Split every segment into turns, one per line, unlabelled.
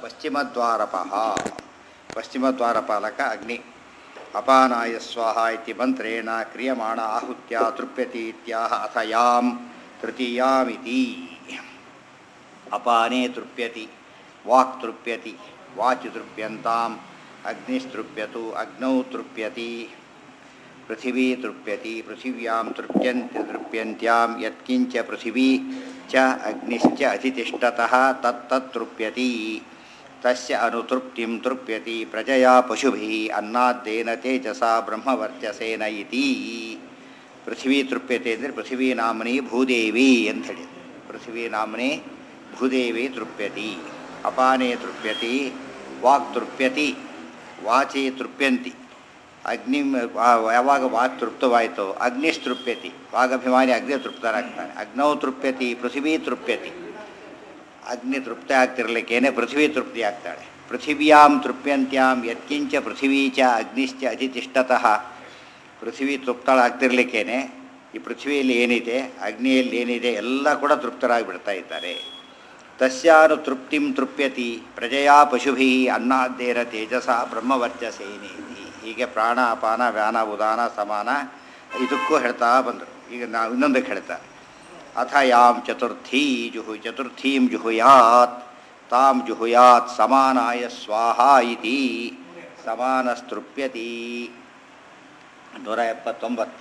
ಪಶ್ಚಿಮದ್ವಾರಪಃ ಪಶ್ಚಿಮದ್ವಾರಪಾಲಕ ಅಗ್ನಿ ಅಪಾನಾಯ ಸ್ವಾಹ ಇತಿ ಮಂತ್ರೇಣ ಕ್ರಿಯಮಾಣ ಆಹುತ್ಯ ತೃಪ್ಯತಿ ಇತ್ಯಾಹ ಅಥ ಯಾಂ ತೃತೀಯಾಮಿತಿ ಅಪಾನೇ ತೃಪ್ಯತಿ ವಾಕ್ ತೃಪ್ಯತಿ ವಾಚಿ ತೃಪ್ಯಂತಾಂ ಅಗ್ನಿಸ್ತೃಪ್ಯತು ಅಗ್ನೌ ತೃಪ್ಯತಿ ಪೃಥಿವೀ ತೃಪ್ಯತಿ ಪೃಥಿವ್ಯಾಂ ತೃಪ್ಯಂತಿ ತೃಪ್ಯಂತ್ಯಾಂ ಯತ್ಕಿಂಚ ಪೃಥಿವೀ ಚ ಅಗ್ನಿಶ್ಚ ಅಧಿತಿಷ್ಠತಃ ತತ್ತತ್ ತೃಪ್ಯತಿ ತಸ್ಯ ಅನುತೃಪ್ತಿಂ ತೃಪ್ಯತಿ ಪ್ರಜಯಾ ಪಶುಭಿಃ ಅನ್ನದ್ದೇನ ತೇಜಸಾ ಬ್ರಹ್ಮವರ್ಚಸೇನ ಇತಿ ಪೃಥಿವೀ ತೃಪ್ಯತೆ ಅಂದರೆ ಪೃಥಿವೀ ನಾಮನಿ ಭೂದೇವಿ ಅಂತ ಹೇಳಿ ಪೃಥಿವೀ ನಾಮನಿ ಭೂದೇವಿ ತೃಪ್ಯತಿ ಅಪಾನೇ ತೃಪ್ಯತಿ ವಾಕ್ ತೃಪ್ಯತಿ ವಾಚಿ ತೃಪ್ಯಂತಿ ಅಗ್ನಿ ಯಾವಾಗ ವಾಕ್ ತೃಪ್ತವಾಯಿತು ಅಗ್ನಿಸ್ತೃಪ್ಯತಿ ವಾಗಭಿಮಾನಿ ಅಗ್ನಿ ತೃಪ್ತರಾಗ್ತಾನೆ ಅಗ್ನೌ ತೃಪ್ಯತಿ ಪೃಥಿವೀ ತೃಪ್ಯತಿ ಅಗ್ನಿ ತೃಪ್ತಿ ಆಗ್ತಿರ್ಲಿಕ್ಕೇನೆ ಪೃಥ್ವಿ ತೃಪ್ತಿ ಆಗ್ತಾಳೆ ಪೃಥಿವ್ಯಾಂ ತೃಪ್ಯಂತ್ಯಾಂ ಯತ್ಕಿಂಚ ಪೃಥಿವೀ ಚ ಅಗ್ನಿಶ್ಚ ಅಧಿತಿಷ್ಠತಃ ಪೃಥ್ವಿ ತೃಪ್ತಳಾಗ್ತಿರ್ಲಿಕ್ಕೇನೆ ಈ ಪೃಥ್ವಿಯಲ್ಲಿ ಏನಿದೆ ಅಗ್ನಿಯಲ್ಲಿ ಏನಿದೆ ಎಲ್ಲ ಕೂಡ ತೃಪ್ತರಾಗಿ ಬಿಡ್ತಾ ಇದ್ದಾರೆ ತಸ್ಯಾನು ತೃಪ್ತಿಂ ತೃಪ್ಯತಿ ಪ್ರಜಯಾ ಪಶುಭಿ ಅನ್ನಾದ್ದೇನ ತೇಜಸ ಬ್ರಹ್ಮವರ್ಚಸೇನೇತಿ ಹೀಗೆ ಪ್ರಾಣ ಅಪಾನ ವ್ಯಾನ ಉದಾನ ಸಮಾನ ಇದಕ್ಕೂ ಹೇಳ್ತಾ ಬಂದರು ಈಗ ನಾವು ಇನ್ನೊಂದಕ್ಕೆ ಹೇಳ್ತಾರೆ ಅಥ ಯಾಂ ಚತುರ್ಥೀ ಜುಹು ಚತುರ್ಥೀಂ ಜುಹುಯಾತ್ ತಾಂ ಜುಹುಯಾತ್ ಸಮಾನಾಯ ಸ್ವಾಹ ಇತಿ ಸಮಾನಸ್ತೃಪ್ಯತಿ ನೂರ ಎಪ್ಪತ್ತೊಂಬತ್ತು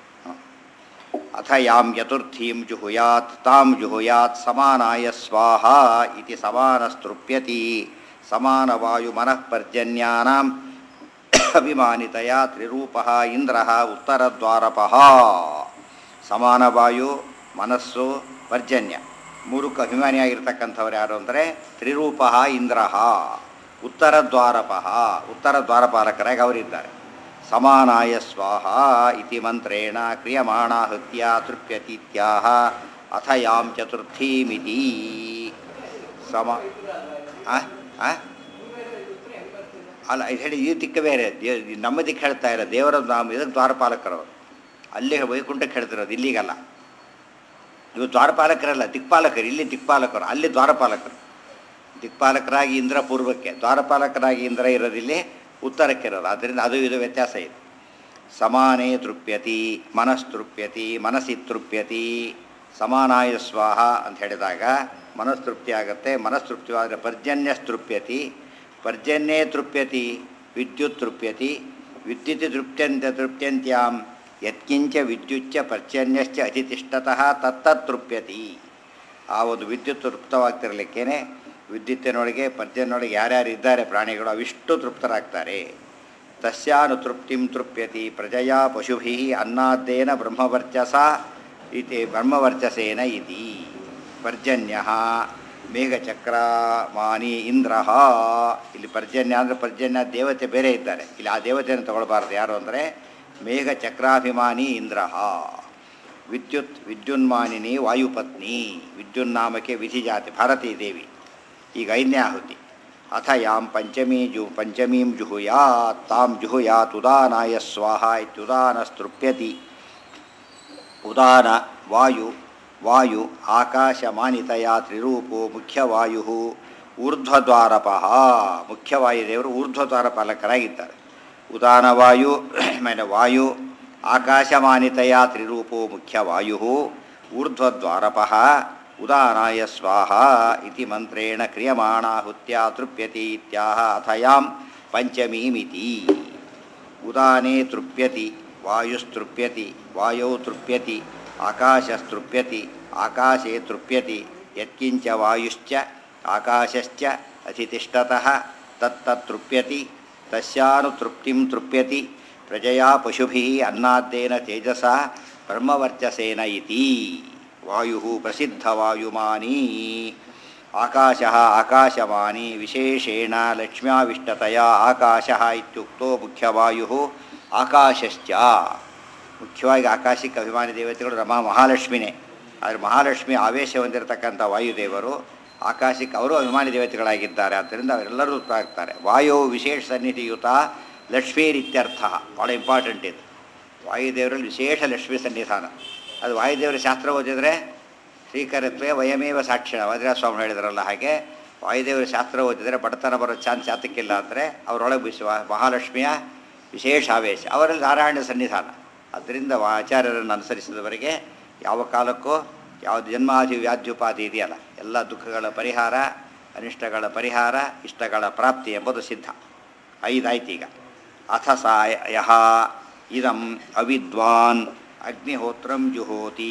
ಅಥ ಯಾಂ ಚತುರ್ಥೀಂ ಜುಹುಯಾತ್ ತಾಂ ಜುಹುಯಾತ್ ಸಮಾನಾಯ ಸ್ವಾಹ ಇತಿ ಸಮಾನಸ್ತೃಪ್ಯತಿ ಸಮಾನವಾಯುಮನಃಪರ್ಜನ್ಯಾನಾಂ ಅಭಿಮಾನಿತಯ ತ್ರಿರೂಪಃ ಇಂದ್ರಃ ಉತ್ತರದ್ವಾರಪಃ ಸಮಾನವಾಯು ಮನಸ್ಸು ಪರ್ಜನ್ಯ ಮೂರಕ್ಕೆ ಅಭಿಮಾನಿಯಾಗಿರ್ತಕ್ಕಂಥವ್ರು ಯಾರು ಅಂದರೆ ತ್ರಿರೂಪ ಇಂದ್ರ ಉತ್ತರ ದ್ವಾರಪ ಉತ್ತರ ದ್ವಾರಪಾಲಕರಾಗಿ ಅವರಿದ್ದಾರೆ ಸಮಾನಾಯ ಸ್ವಾಹ ಇತಿ ಮಂತ್ರೇಣ ಕ್ರಿಯಮಾಣ ಹೃತ್ಯ ತೃಪ್ಯತೀತ್ಯಾಹ ಅಥ ಯಾಂ ಚತುರ್ಥೀಮಿತಿ ಸಮ ಆ? ಆ? ಅಲ್ಲ ಇದು ಹೇಳಿ ಈ ದಿಕ್ಕ ಬೇರೆ ದೇ ನಮ್ಮ ದಿಕ್ಕು ಹೇಳ್ತಾ ಇಲ್ಲ ದೇವರ ನಾಮ ಇದಕ್ಕೆ ದ್ವಾರಪಾಲಕರವರು ಅಲ್ಲಿ ವೈಕುಂಠಕ್ಕೆ ಹೇಳ್ತಿರೋದು ಇಲ್ಲಿಗಲ್ಲ ಇವು ದ್ವಾರಪಾಲಕರಲ್ಲ ದಿಕ್ಪಾಲಕರು ಇಲ್ಲಿ ದಿಕ್ಪಾಲಕರು ಅಲ್ಲಿ ದ್ವಾರಪಾಲಕರು ದಿಕ್ಪಾಲಕರಾಗಿ ಇಂದ್ರ ಪೂರ್ವಕ್ಕೆ ದ್ವಾರಪಾಲಕರಾಗಿ ಇಂದ್ರ ಇರೋದಿಲ್ಲಿ ಉತ್ತರಕ್ಕೆ ಇರೋದು ಆದ್ದರಿಂದ ಅದು ಇದು ವ್ಯತ್ಯಾಸ ಇದೆ ಸಮಾನೇ ತೃಪ್ಯತಿ ಮನಸ್ತೃಪ್ಯತಿ ಮನಸ್ಸಿ ತೃಪ್ಯತಿ ಸಮಾನಾಯ ಸ್ವಾಹ ಅಂತ ಹೇಳಿದಾಗ ಮನಸ್ತೃಪ್ತಿ ಆಗುತ್ತೆ ಮನಸ್ತೃಪ್ತಿವಾದರೆ ಪರ್ಜನ್ಯ ತೃಪ್ಯತಿ ಪರ್ಜನ್ಯೇ ತೃಪ್ಯತಿ ವಿದ್ಯುತ್ ತೃಪ್ಯತಿ ವಿದ್ಯುತ್ ತೃಪ್ತ್ಯಂತ ತೃಪ್ತ್ಯಂತ್ಯಾಂ ಯತ್ಕಿಂಚ ವಿದ್ಯುಚ್ಚ ಪರ್ಜನ್ಯಶ್ಚ ಅತಿತಿಷ್ಠತಃ ತತ್ತತ್ ತೃಪ್ಯತಿ ಆ ಒಂದು ವಿದ್ಯುತ್ ತೃಪ್ತವಾಗ್ತಿರಲಿಕ್ಕೇನೆ ವಿದ್ಯುತ್ತಿನೊಳಗೆ ಪರ್ಜನ್ನೊಳಗೆ ಯಾರ್ಯಾರು ಇದ್ದಾರೆ ಪ್ರಾಣಿಗಳು ಅವಿಷ್ಟು ತೃಪ್ತರಾಗ್ತಾರೆ ತಸ್ಯಾನು ತೃಪ್ತಿಂ ತೃಪ್ಯತಿ ಪ್ರಜಯಾ ಪಶುಭಿ ಅನ್ನಾದ್ದೇನ ಬ್ರಹ್ಮವರ್ಚಸ ಇತಿ ಬ್ರಹ್ಮವರ್ಚಸೇನ ಇತಿ ಪರ್ಜನ್ಯ ಮೇಘಚಕ್ರಮಾನಿ ಇಂದ್ರ ಇಲ್ಲಿ ಪರ್ಜನ್ಯ ಅಂದರೆ ಪರ್ಜನ್ಯ ದೇವತೆ ಬೇರೆ ಇದ್ದಾರೆ ಇಲ್ಲಿ ಆ ದೇವತೆಯನ್ನು ತಗೊಳ್ಬಾರ್ದು ಯಾರು ಅಂದರೆ ಮೇಘಚಕ್ರಾಭಿಮಾನಿ ಇಂದ್ರ ವಿದ್ಯುತ್ ವಿದ್ಯುನ್ಮಾನಿನಿ ವಾಯುಪತ್ನಿ ವಿದ್ಯುನ್ನಾಮಕ್ಕೆ ವಿಧಿಜಾತಿ ಭಾರತೀ ದೇವಿ ಈಗ ಐದನೇ ಆಹುತಿ ಅಥ ಯಾಂ ಪಂಚಮೀ ಜು ಪಂಚಮೀಂ ಜುಹುಯಾತ್ ತಾಂ ಜುಹುಯಾತ್ ಉದಾನಾಯ ಸ್ವಾಹ ಇತ್ಯುದಾನಸ್ತೃಪ್ಯತಿ ಉದಾನ ವಾಯು ವಾಯು ಆಕಾಶಮಾನಿತಯ ತ್ರಿರೂಪೋ ಮುಖ್ಯವಾಯು ಊರ್ಧ್ವದ್ವಾರಪಃ ಮುಖ್ಯವಾಯುದೇವರು ಊರ್ಧ್ವದ್ವಾರಪಾಲಕರಾಗಿದ್ದಾರೆ ಉದಾನವಾಯು ಆಮೇಲೆ ವಾಯು ಆಕಾಶಮಾನಿತಯ ತ್ರಿರೂಪೋ ಮುಖ್ಯವಾಯು ಊರ್ಧ್ವದ್ವಾರಪಃ ಉದಾನಾಯ ಸ್ವಾಹ ಇತಿ ಮಂತ್ರೇಣ ಕ್ರಿಯಮಾಣಾಹುತ್ಯ ತೃಪ್ಯತಿ ಇತ್ಯಾಹ ಅಥಯಾಂ ಪಂಚಮೀಮಿತಿ ಉದಾನೇ ತೃಪ್ಯತಿ ವಾಯುಸ್ತೃಪ್ಯತಿ ವಾಯೌ ತೃಪ್ಯತಿ ಆಕಾಶಸ್ತೃಪ್ಯತಿ ಆಕಾಶೇ ತೃಪ್ಯತಿ ಯತ್ಕಿಂಚ ವಾಯುಶ್ಚ ಆಕಾಶಶ್ಚ ಅಧಿತಿಷ್ಠತಃ ತತ್ತತೃಪ್ಯತಿ ತಸ್ಯಾನು ತೃಪ್ತಿಂ ತೃಪ್ಯತಿ ಪ್ರಜಯಾ ಪಶುಭಿ ಅನ್ನಾದ್ದೇನ ತೇಜಸ ಬ್ರಹ್ಮವರ್ಚಸೇನ ಇತಿ ವಾಯು ಪ್ರಸಿದ್ಧವಾಯುಮಾನಿ ಆಕಾಶ ಆಕಾಶವಾಣಿ ವಿಶೇಷೇಣ ಲಕ್ಷ್ಮ್ಯಾವಿಷ್ಟತೆಯ ಆಕಾಶ ಇತ್ಯುಕ್ತೋ ಮುಖ್ಯವಾಯು ಆಕಾಶಶ್ಚ ಮುಖ್ಯವಾಗಿ ಆಕಾಶಿಕ ಅಭಿಮಾನಿ ದೇವತೆಗಳು ರಮಾ ಮಹಾಲಕ್ಷ್ಮಿನೇ ಆದರೆ ಮಹಾಲಕ್ಷ್ಮಿ ಆವೇಶ ಹೊಂದಿರತಕ್ಕಂಥ ವಾಯುದೇವರು ಆಕಾಶಕ್ಕೆ ಅವರು ಅಭಿಮಾನಿ ದೇವತೆಗಳಾಗಿದ್ದಾರೆ ಆದ್ದರಿಂದ ಅವರೆಲ್ಲರೂ ಆಗ್ತಾರೆ ವಾಯು ವಿಶೇಷ ಸನ್ನಿಧಿಯುತ ಲಕ್ಷ್ಮೀರಿತ್ಯರ್ಥ ಭಾಳ ಇಂಪಾರ್ಟೆಂಟ್ ಇದು ವಾಯುದೇವರಲ್ಲಿ ವಿಶೇಷ ಲಕ್ಷ್ಮೀ ಸನ್ನಿಧಾನ ಅದು ವಾಯುದೇವರ ಶಾಸ್ತ್ರ ಓದಿದರೆ ಶ್ರೀಕರತ್ವೇ ವಯಮೇವ ಸಾಕ್ಷಿಣ ವಜ್ರಸ್ವಾಮಿ ಹೇಳಿದ್ರಲ್ಲ ಹಾಗೆ ವಾಯುದೇವರ ಶಾಸ್ತ್ರ ಓದಿದರೆ ಬಡತನ ಬರೋ ಚಾನ್ಸ್ ಯಾತಕ್ಕಿಲ್ಲ ಅಂದರೆ ಅವರೊಳಗೆ ವಿಶ್ವ ಮಹಾಲಕ್ಷ್ಮಿಯ ವಿಶೇಷ ಆವೇಶ ಅವರಲ್ಲಿ ನಾರಾಯಣ ಸನ್ನಿಧಾನ ಅದರಿಂದ ಆಚಾರ್ಯರನ್ನು ಅನುಸರಿಸಿದವರಿಗೆ ಯಾವ ಕಾಲಕ್ಕೂ ಯಾವ ಜನ್ಮಾದಿ ವ್ಯಾಧ್ಯುಪಾದಿ ಇದೆಯಲ್ಲ ಎಲ್ಲ ದುಃಖಗಳ ಪರಿಹಾರ ಅನಿಷ್ಟಗಳ ಪರಿಹಾರ ಇಷ್ಟಗಳ ಪ್ರಾಪ್ತಿ ಎಂಬುದು ಸಿದ್ಧ ಐದಾಯ್ತು ಈಗ ಅಥ ಸಾ ಯಹ ಇದಂ ಅವಿದ್ವಾನ್ ಅಗ್ನಿಹೋತ್ರಂ ಜುಹೋತಿ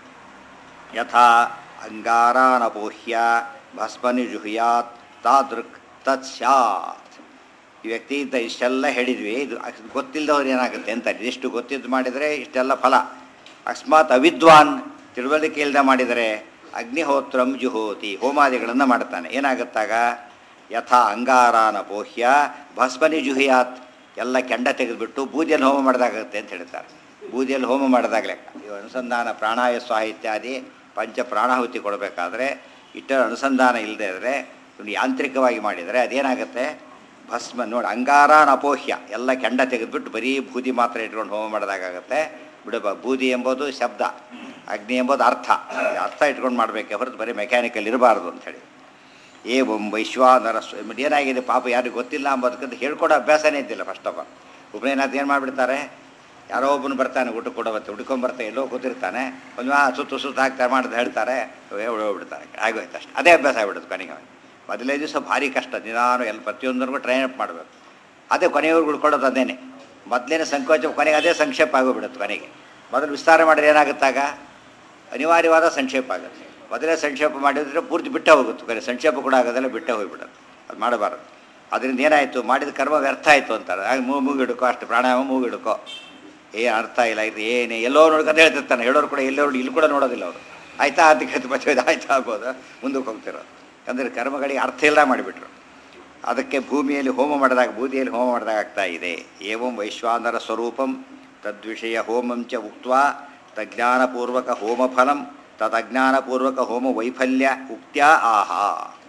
ಯಥಾ ಅಂಗಾರಾನಪೋಹ್ಯ ಭಸ್ಮನಿ ಜುಹುಯಾತ್ ತಾದೃಕ್ ತತ್ ಸ್ಯಾತ್ ಈ ವ್ಯಕ್ತಿಯಿಂದ ಇಷ್ಟೆಲ್ಲ ಹೇಳಿದ್ವಿ ಇದು ಅಕ್- ಗೊತ್ತಿಲ್ಲದವ್ರು ಏನಾಗುತ್ತೆ ಅಂತ ಇದಿಷ್ಟು ಗೊತ್ತಿದ್ದು ಮಾಡಿದರೆ ಇಷ್ಟೆಲ್ಲ ಫಲ ಅಕಸ್ಮಾತ್ ಅವಿದ್ವಾನ್ ತಿಳುವಳಿಕೆ ಇಲ್ಲದೆ ಮಾಡಿದರೆ ಅಗ್ನಿಹೋತ್ರಂ ಜುಹೋತಿ ಹೋಮಾದಿಗಳನ್ನು ಮಾಡ್ತಾನೆ ಏನಾಗುತ್ತಾಗ ಯಥಾ ಅಂಗಾರಾನ ಪೋಹ್ಯ ಭಸ್ಮನಿ ಜುಹಿಯಾತ್ ಎಲ್ಲ ಕೆಂಡ ತೆಗೆದುಬಿಟ್ಟು ಬೂದಿಯಲ್ಲಿ ಹೋಮ ಮಾಡಿದಾಗುತ್ತೆ ಅಂತ ಹೇಳ್ತಾರೆ ಬೂದಿಯಲ್ಲಿ ಹೋಮ ಮಾಡಿದಾಗ ಲೆಕ್ಕ ಇವು ಅನುಸಂಧಾನ ಪ್ರಾಣಾಯ ಸ್ವಾಹ ಇತ್ಯಾದಿ ಪಂಚ ಪ್ರಾಣಾಹುತಿ ಕೊಡಬೇಕಾದ್ರೆ ಇಟ್ಟರ ಅನುಸಂಧಾನ ಇಲ್ಲದೆ ಇದ್ದರೆ ಇವ್ನು ಯಾಂತ್ರಿಕವಾಗಿ ಮಾಡಿದರೆ ಅದೇನಾಗುತ್ತೆ ಭಸ್ಮ ನೋಡಿ ಅಂಗಾರಾನ ಅಪೋಹ್ಯ ಎಲ್ಲ ಕೆಂಡ ತೆಗೆದುಬಿಟ್ಟು ಬರೀ ಬೂದಿ ಮಾತ್ರ ಇಟ್ಕೊಂಡು ಹೋಮ ಮಾಡಿದಾಗತ್ತೆ ಬಿಡಬ ಬೂದಿ ಎಂಬುದು ಶಬ್ದ ಅಗ್ನಿ ಎಂಬುದು ಅರ್ಥ ಈ ಅರ್ಥ ಇಟ್ಕೊಂಡು ಮಾಡಬೇಕೆ ಹೊರತು ಬರೀ ಮೆಕ್ಯಾನಿಕಲ್ ಇರಬಾರ್ದು ಅಂಥೇಳಿ ಏವಂ ವೈಶ್ವಾನರ ಸ್ವ- ಮತ್ತೆ ಏನಾಗಿದೆ ಪಾಪ ಯಾರಿಗೂ ಗೊತ್ತಿಲ್ಲ ಅಂಬೋದಕ್ಕಂತ ಹೇಳ್ಕೊಡೋ ಅಭ್ಯಾಸನೇ ಇದ್ದಿಲ್ಲ ಫಸ್ಟ್ ಆಫ್ ಆಲ್ ಉಪನಯನಾಥ ಏನು ಮಾಡಿಬಿಡ್ತಾರೆ ಯಾರೋ ಒಬ್ಬನು ಬರ್ತಾನೆ ಊಟ ಕೊಡೋವತ್ತೆ ಹುಡ್ಕೊಂಬರ್ತಾ ಎಲ್ಲೋ ಕೂತಿರ್ತಾನೆ ಒಂದು ಆ ಸುತ್ತು ಸುತ್ತು ಹಾಕ್ತಾರೆ ಮಾಡಿದ್ ಹೇಳ್ತಾರೆ ಬಿಡ್ತಾರೆ ಆಗೋಯ್ತು ಅಷ್ಟೇ ಅದೇ ಅಭ್ಯಾಸ ಆಗ್ಬಿಡುತ್ತೆ ಕೊನೆಗೆ ಅವನಿಗೆ. ಮೊದಲೇ ದಿವಸ ಭಾರಿ ಕಷ್ಟ ನಿಧಾನ ಎಲ್ಲ ಪ್ರತಿಯೊಂದರಿಗೂ ಟ್ರೈನ್ ಅಪ್ ಮಾಡಬೇಕು ಅದೇ ಕೊನೆಯವ್ರಿಗೆ ಉಳ್ಕೊಳ್ಳೋದು ಅದೇನೆ ಮೊದಲೇನೆ ಸಂಕೋಚ ಕೊನೆಗೆ ಅದೇ ಸಂಕ್ಷೇಪ ಆಗೋಗ್ಬಿಡುತ್ತೆ ಕೊನೆಗೆ ಮೊದಲು ವಿಸ್ತಾರ ಮಾಡಿದ್ರೆ ಏನಾಗುತ್ತಾಗ ಅನಿವಾರ್ಯವಾದ ಸಂಕ್ಷೇಪ ಆಗುತ್ತೆ ಮೊದಲೇ ಸಂಕ್ಷೇಪ ಮಾಡಿದ್ರೆ ಪೂರ್ತಿ ಬಿಟ್ಟೇ ಹೋಗುತ್ತೆ ಕೊನೆ ಸಂಕ್ಷೇಪ ಕೂಡ ಆಗೋದೆಲ್ಲ ಬಿಟ್ಟೇ ಹೋಗ್ಬಿಡುತ್ತೆ ಅದು ಮಾಡಬಾರ್ದು ಅದರಿಂದ ಏನಾಯಿತು ಮಾಡಿದ ಕರ್ಮ ವ್ಯರ್ಥ ಆಯಿತು ಅಂತಾರೆ ಆಗ ಮೂ ಮೂಗಿಡ್ಕೋ ಅಷ್ಟು ಪ್ರಾಣಾಯಾಮ ಮೂಗಿಡ್ಕೋ ಏನು ಅರ್ಥ ಇಲ್ಲ ಇದು ಏನೇ ಎಲ್ಲೋ ನೋಡ್ಕೊಂಡು ಹೇಳ್ತಿರ್ತಾನೆ ಹೇಳೋರು ಕೂಡ ಎಲ್ಲೋ ಇಲ್ಲಿ ಕೂಡ ನೋಡೋದಿಲ್ಲ ಅವರು ಆಯ್ತಾ ಅದಕ್ಕೆ ಮತ್ತೆ ಆಯ್ತಾ ಆಗ್ಬೋದು ಮುಂದಕ್ಕೆ ಹೋಗ್ತಿರೋದು ಅಂದರೆ ಕರ್ಮಗಳಿಗೆ ಅರ್ಥ ಇಲ್ಲ ಮಾಡಿಬಿಟ್ರು ಅದಕ್ಕೆ ಭೂಮಿಯಲ್ಲಿ ಹೋಮ ಮಾಡಿದಾಗ ಬೂದಿಯಲ್ಲಿ ಹೋಮ ಮಾಡಿದಾಗ ಆಗ್ತಾ ಇದೆ ಏವಂ ವೈಶ್ವಾನರ ಸ್ವರೂಪಂ ತದ್ವಿಷಯ ಹೋಮಂ ಚ ಉಕ್ತ್ವಾ ತಜ್ಞಾನಪೂರ್ವಕ ಹೋಮಫಲಂ ತದಜ್ಞಾನಪೂರ್ವಕ ಹೋಮ ವೈಫಲ್ಯ ಉಕ್ತ್ಯಾ ಆಹಾ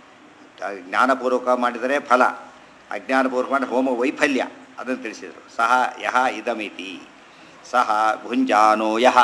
ತ- ಜ್ಞಾನಪೂರ್ವಕ ಮಾಡಿದರೆ ಫಲ ಅಜ್ಞಾನಪೂರ್ವಕ ಮಾಡಿದ್ರೆ ಹೋಮ ವೈಫಲ್ಯ ಅದನ್ನು ತಿಳಿಸಿದರು ಸಹ ಯಹ ಇದಮಿತಿ ಸಹ ಭುಂಜಾನೋ ಯಹ